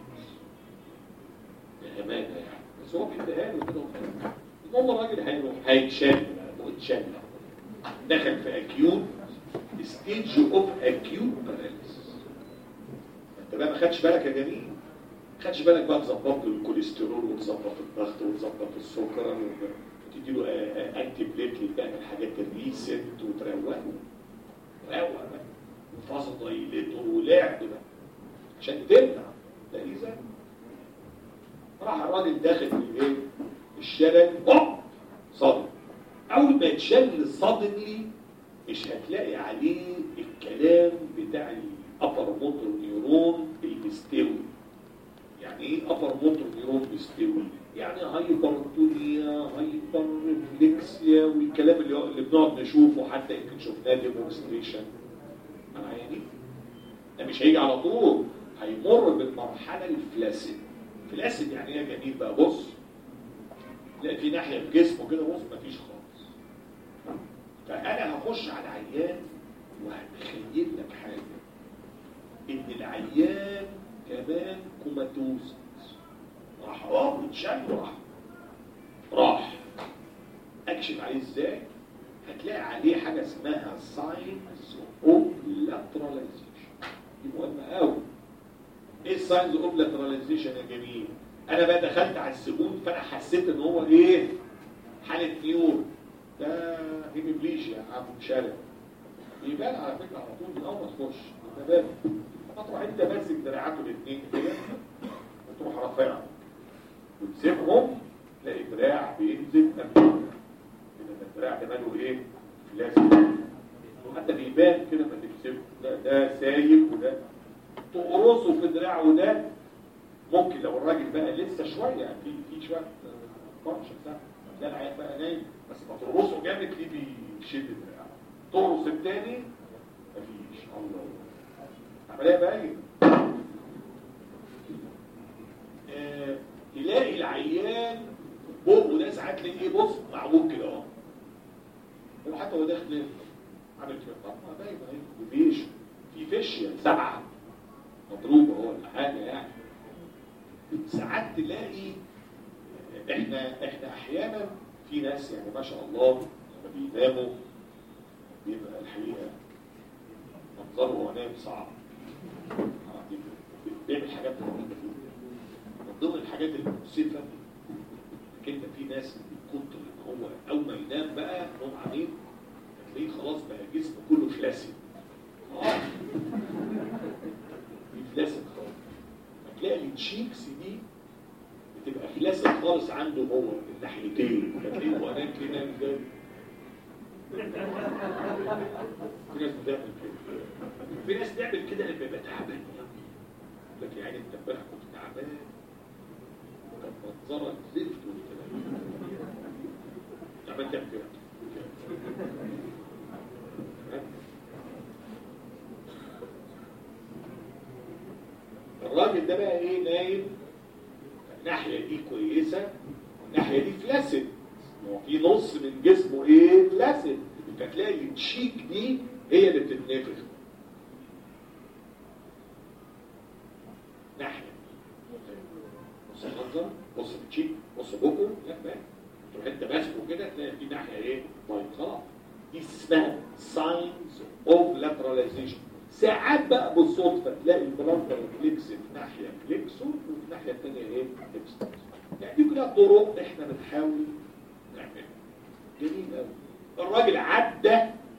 بامانه يعني بس هو بيديها له كده وخلاص. المهم الراجل هيروح هيتشال بقى واتشال دخل في اكيوت ستيج اوف اكيوت باراليسيس انت بقى ما خدش بالك يا جميل خدش بالك بقى تظبط له الكوليسترول وتظبط الضغط وتظبط السكر وتدي له انتي بليتلت بقى من الحاجات الريسنت وتروقه روق بقى وفاصل دايليتور ولعب بقى عشان تمنع ده اذا راح الراجل داخل في الايه الشلل هوب صدر اول ما يتشل سادنلي مش هتلاقي عليه الكلام بتاع الابر موتور نيورون المستوي يعني ايه ابر موتور نيورون مستوي يعني هايبرتونيا هايبر ريفلكسيا والكلام اللي, هو- اللي بنقعد نشوفه حتى يمكن شفناه ديمونستريشن انا يعني ده مش هيجي على طول هيمر بالمرحله الفلاسيد فلاسيد يعني ايه يا جميل بقى بص تلاقي في ناحيه في جسمه كده بص مفيش خالص فانا هخش على العيان وهتخيل لك حاجه ان العيان كمان كوماتوز راح اه اتشال وراح راح اكشف عليه ازاي هتلاقي عليه حاجه اسمها ساينز اوف لاتراليزيشن دي مهمه قوي ايه الساينز اوف لاتراليزيشن يا جميل انا بقى دخلت على السجون فانا حسيت ان هو ايه حاله نيور ده هيميبليشيا يا عم شارع يبان على فكره على طول من اول ما تخش يبان هتروح انت ماسك دراعاته الاثنين كده وتروح رافعهم وتسيبهم تلاقي دراع بينزل نفسه كده ده الدراع ده ماله ايه؟ لازم وحتى بيبان كده ما تكسبه لا ده سايب وده تقرصه في دراعه ده ممكن لو الراجل بقى لسه شويه في في شويه فرش بتاع ده العيال بقى نايم بس ما تقرصه جامد ليه بيشد دراعه تقرص التاني مفيش الله عمليه باين آه، تلاقي العيان بقه ده ساعات تلاقيه بص معوج كده اهو هو حتى هو داخل عامل كده طب ما باين اهي مفيش في فيشيا سبعه مضروبه هو ولا حاجه يعني ساعات تلاقي احنا احنا احيانا في ناس يعني ما شاء الله لما بيناموا بيبقى الحقيقه منظره وهو نايم صعب آه، بيعمل حاجات غريبه من ضمن الحاجات المؤسفه انك انت في ناس من كتر ان هو اول ما ينام بقى نوم عميق هتلاقيه خلاص بقى جسمه كله فلاسد اه فلاسد خالص هتلاقي التشيكس دي بتبقى فلاسد خالص عنده هو الناحيتين هتلاقيه هو نايم كده نايم ازاي في ناس بتعمل كده في ناس تعمل كده لما يبقى تعبان لك يعني انت امبارح كنت تعبان وكان منظرك زفت والكلام تعبان تعمل كده تمام؟ الراجل ده بقى ايه نايم الناحية دي كويسة والناحية دي فلاسد هو في نص من جسمه ايه فلاسد فتلاقي التشيك دي هي اللي بتتنفخ ناحية بص المنظر بص التشيك بص بوكو لا بقى تروح انت ماسكه كده تلاقي في ناحية ايه طيب خلاص دي اسمها ساينز اوف لاتراليزيشن ساعات بقى بالصدفة تلاقي البلانتر فليكس في ناحية فليكسو وفي الناحية الثانية ايه فليكس يعني دي كلها طرق احنا بنحاول نعملها جميل قوي الراجل عدى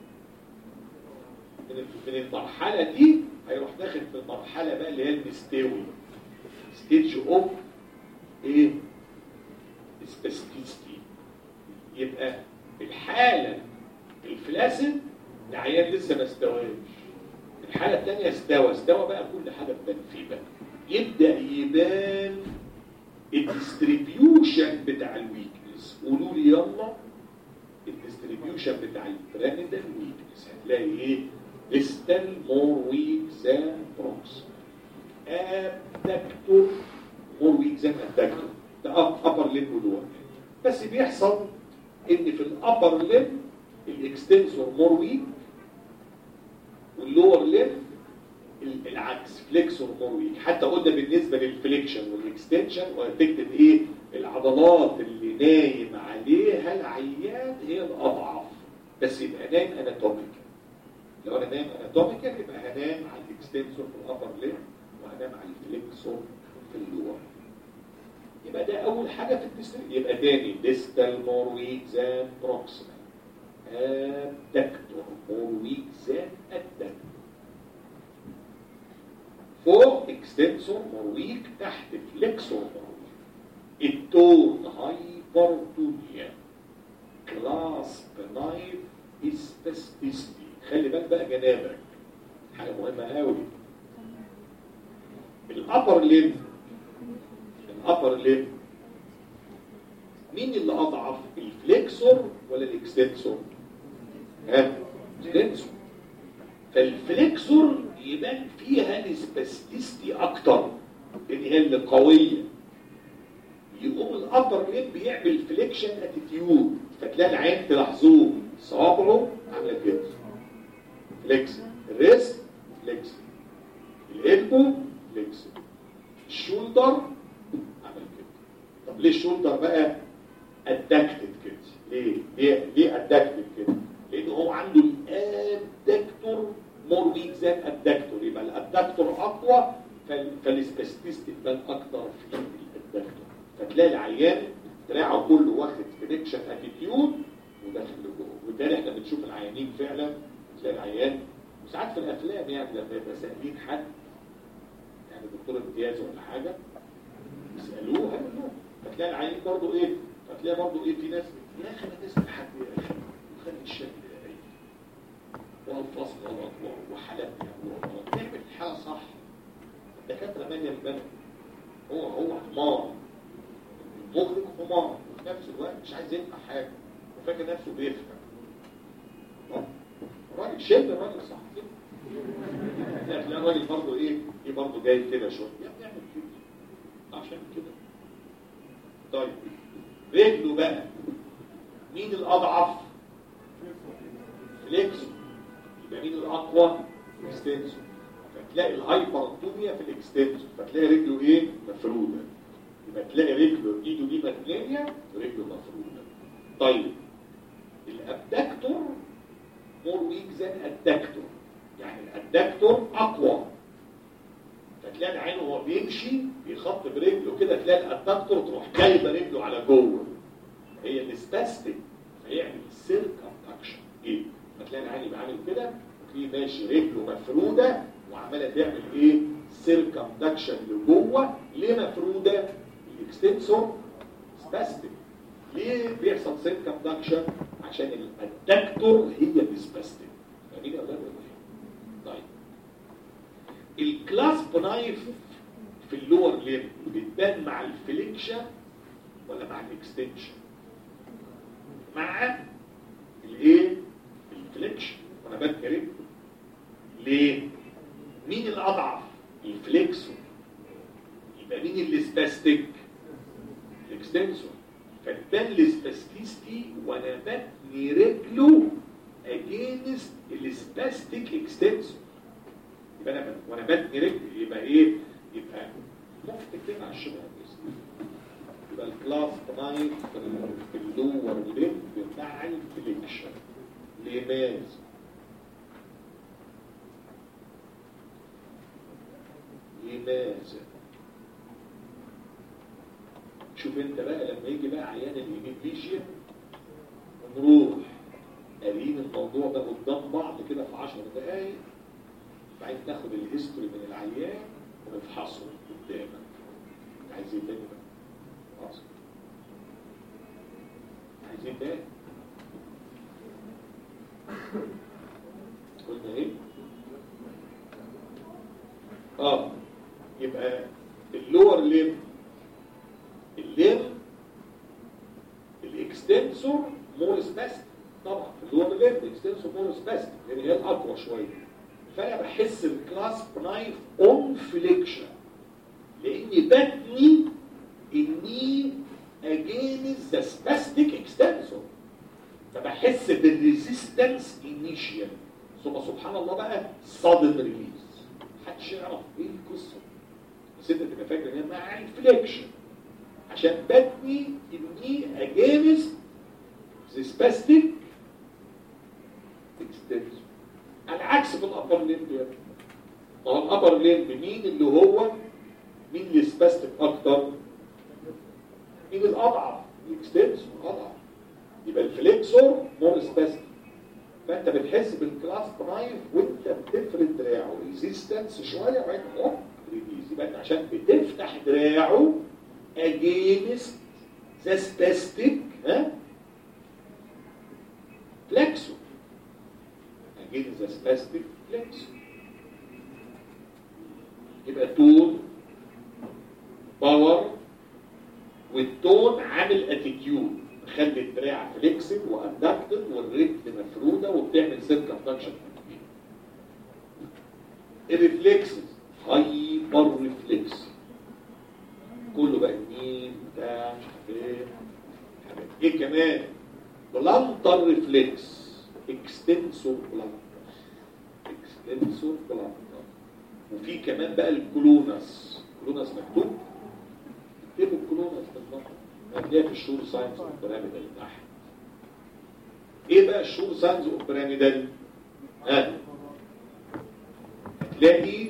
من من المرحلة دي هيروح داخل في المرحلة بقى اللي هي المستوي ستيج اوف ايه سبيسيفيستي يبقى الحالة الفلاسد ده عيان لسه ما استواش الحالة الثانية استوى استوى بقى كل حاجة تبان فيه بقى يبدأ يبان الديستريبيوشن بتاع الويكنس قولوا لي يلا الديستريبيوشن بتاع البيراميدال ويكنس هتلاقي ايه ديستال مور ويك ذان بروكس ابدكتور مور ويك ذان ابدكتور ده ابر ليم ولور بس بيحصل ان في الابر ليم الاكستنسور مور ويك واللور ليم العكس فليكسور مور ويك حتى قلنا بالنسبه للفليكشن والاكستنشن وهتكتب ايه العضلات اللي نايم عليها العيان هي الاضعف بس يبقى نايم اناتوميكال لو انا نايم اناتوميكال يبقى هنام على الاكستنسور في الابر ليم وهنام على الفليكسور في اللور يبقى ده اول حاجه في الديستريك يبقى تاني ديستال مور ويك ذان بروكسيمال ابدكتور مور ويك ذان ادكتور فوق اكستنسور مور ويك تحت فليكسور مور ويك التون هايبرتونيا كلاس نايف اسباستيستي خلي بالك بقى جنابك حاجه مهمه قوي الابر ليم الابر ليم مين اللي اضعف الفليكسور ولا الاكستنسور ها اكستنسور فالفليكسور يبان فيها السباستيستي اكتر لان هي اللي قويه يقوم الابر ليم بيعمل فليكشن اتيتيود فتلاقي العين تلاحظوه صوابعه عامله كده فليكس الريست فليكس الالبو فليكس الشولدر عمل كده طب ليه الشولدر بقى ادكتد كده ليه ليه ليه ادكتد كده لان هو عنده الادكتور مور ويك ذان ادكتور يبقى الادكتور اقوى فالسباستيست تبان اكتر في الادكتور فتلاقي العيان دراعه كله واخد كونكشن اتيتيود وداخل لجوه وبالتالي احنا بنشوف العيانين فعلا تلاقي العيان وساعات في الافلام يعني لما يبقى سائلين حد يعني دكتور امتياز ولا حاجه يسالوه هيقولوه فتلاقي العيانين برضه ايه فتلاقي برضه ايه في ناس يا اخي ما تسال حد يا اخي وخلي الشكل ايه والفاظ غلط وحالات غلط نعمل الحاله صح الدكاتره ماليه البلد هو هو حمار المخرج حمار وفي نفس الوقت مش عايز يفهم حاجه وفاكر نفسه بيفهم راجل شاب الراجل صح كده تلاقي الراجل برضه ايه ايه برضه جاي كده شويه يا ابني اعمل كده عشان كده طيب رجله بقى مين الاضعف فليكسو يبقى مين الاقوى اكستنسو فتلاقي الهايبرتوميا في الاكستنسو فتلاقي رجله ايه مفروده يبقى تلاقي رجله ايده دي متنيه رجله مفروده طيب الابدكتور مور ويك ذان الدكتور يعني الادكتور اقوى فتلاقي العين وهو بيمشي بيخط برجله كده تلاقي الادكتور تروح جايبه رجله على جوه هي السباستيك فيعمل سيركمدكشن ايه فتلاقي العين يبقى عامل كده وتلاقيه ماشي رجله مفروده وعماله تعمل ايه سيركمدكشن لجوه ليه مفروده الاكستنسور سباستيك ليه بيحصل سيركمدكشن عشان الادكتور هي السباستيك فاهمين يا اولاد ولا ايه طيب الكلاسب نايف في اللور ليم بتبان مع الفليكشن ولا مع الاكستنشن مع الايه الفليكشن وانا بتكلم ليه مين الاضعف الفليكسون يبقى مين اللي سباستيك الاكستنسور فتبان السباستيستي وانا بتني رجله اجينست السباستيك اكستنسور يبقى انا وانا بتني رجل يبقى ايه يبقى ممكن تكتبها على الشباب يبقى الكلاس 9 في اللور ليب مع الفليكشن لماذا لماذا شوف انت بقى لما يجي بقى عيان الهيميبليشيا ونروح قاريين الموضوع ده قدام بعض كده في 10 دقايق بعدين ناخد الهيستوري من العيان ونفحصه قدامك عايزين تاني بقى خلاص عايزين تاني قلنا ايه اه يبقى اللور ليم الليم الاكستنسور مور سباستيك طبعا في اللور ليم الاكستنسور مور سباستيك لان هي الاقوى شويه فانا بحس الكلاس نايف اون فليكشن لاني بتني اني اجينز ذا سباستيك اكستنسور فبحس بالريزيستنس انيشيال ثم سبحان الله بقى صادم ريليز محدش يعرف ايه القصه بس انت تبقى فاكر ان هي مع الفليكشن عشان بتني اني اجينز ذا سباستيك اكستنسور على عكس في الابر ليمب يا ابني ما هو الابر ليمب مين اللي هو مين اللي سباستيك اكتر مين الاضعف الاكستنسور اضعف يبقى الفليكسور مور سباستيك فانت بتحس بالكلاس نايف وانت بتفرد دراعه ريزيستنس شويه وبعدين هوب ريليز يبقى انت عشان بتفتح دراعه اجينست ذا سباستيك ها فليكسور سباستيك فليكس يبقى تون باور والتون عامل اتيتيود خلي الدراع فليكسد وادكتد والرجل مفروده وبتعمل سيركمفلكشن الريفلكسز هايبر ريفلكس كله بقى مين بتاع مش عارف ايه حاجات. ايه كمان بلانتر ريفلكس اكستنسور بلانتر اكستنسور بلانتر وفي كمان بقى الكلونس كلونس مكتوب اكتبوا الكلونس بالظبط هتلاقيها في الشور ساينس اوف بيراميدال تحت ايه بقى الشور ساينس اوف بيراميدال ها هتلاقي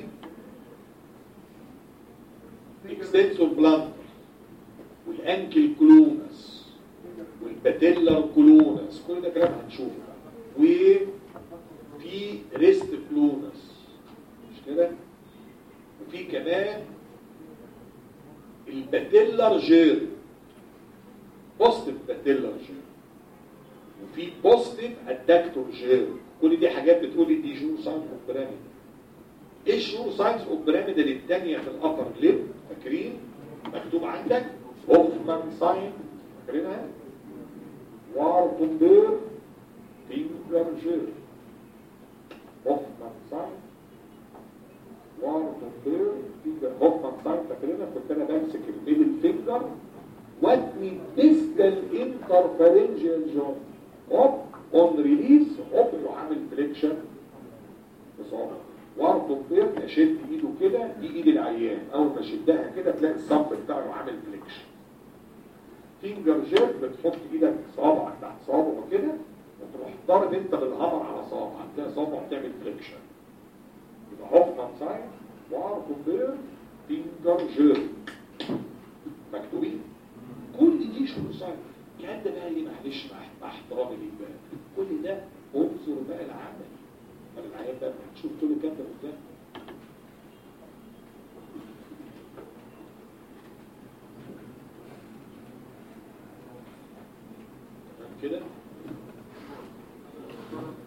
اكستنسور بلانتر والانكل كلونس والباتيلر كلونس كل ده كلام هنشوفه وفي ريست كلونس مش كده وفي كمان الباتيلر جير بوستيف باتيلر جير وفي بوستيف ادكتور جير كل دي حاجات بتقول لي دي شور ساينس اوف بيراميد ايه الشور ساينس اوف بيراميد الثانيه في الابر ليب فاكرين مكتوب عندك هوفمان ساين فاكرينها وارتنبير فينجر جير هوفمان ساين وارتنبير فينجر هوفمان ساين فاكرينها كنت انا بمسك الميدل فينجر واتني ديستال انترفرنجيال جوينت هوب اون ريليز هوب يروح عامل فليكشن بصعوبه وارتنبير اشد ايده كده دي ايد العيان اول ما اشدها كده تلاقي الصف بتاعه عامل فليكشن فينجر جير بتحط ايدك صابعك تحت صابعه كده وتروح ضارب انت بالهمر على صابعك تلاقي صابعك تعمل فليكشن يبقى هوفمان ساين وارتنبير فينجر جير مكتوبين كل دي شروط ساين الكلام ده بقى ايه معلش مع مع احترامي ليك بقى كل ده انظر بقى العمل امال العيان بقى هتشوف كل الكلام ده قدام تمام كده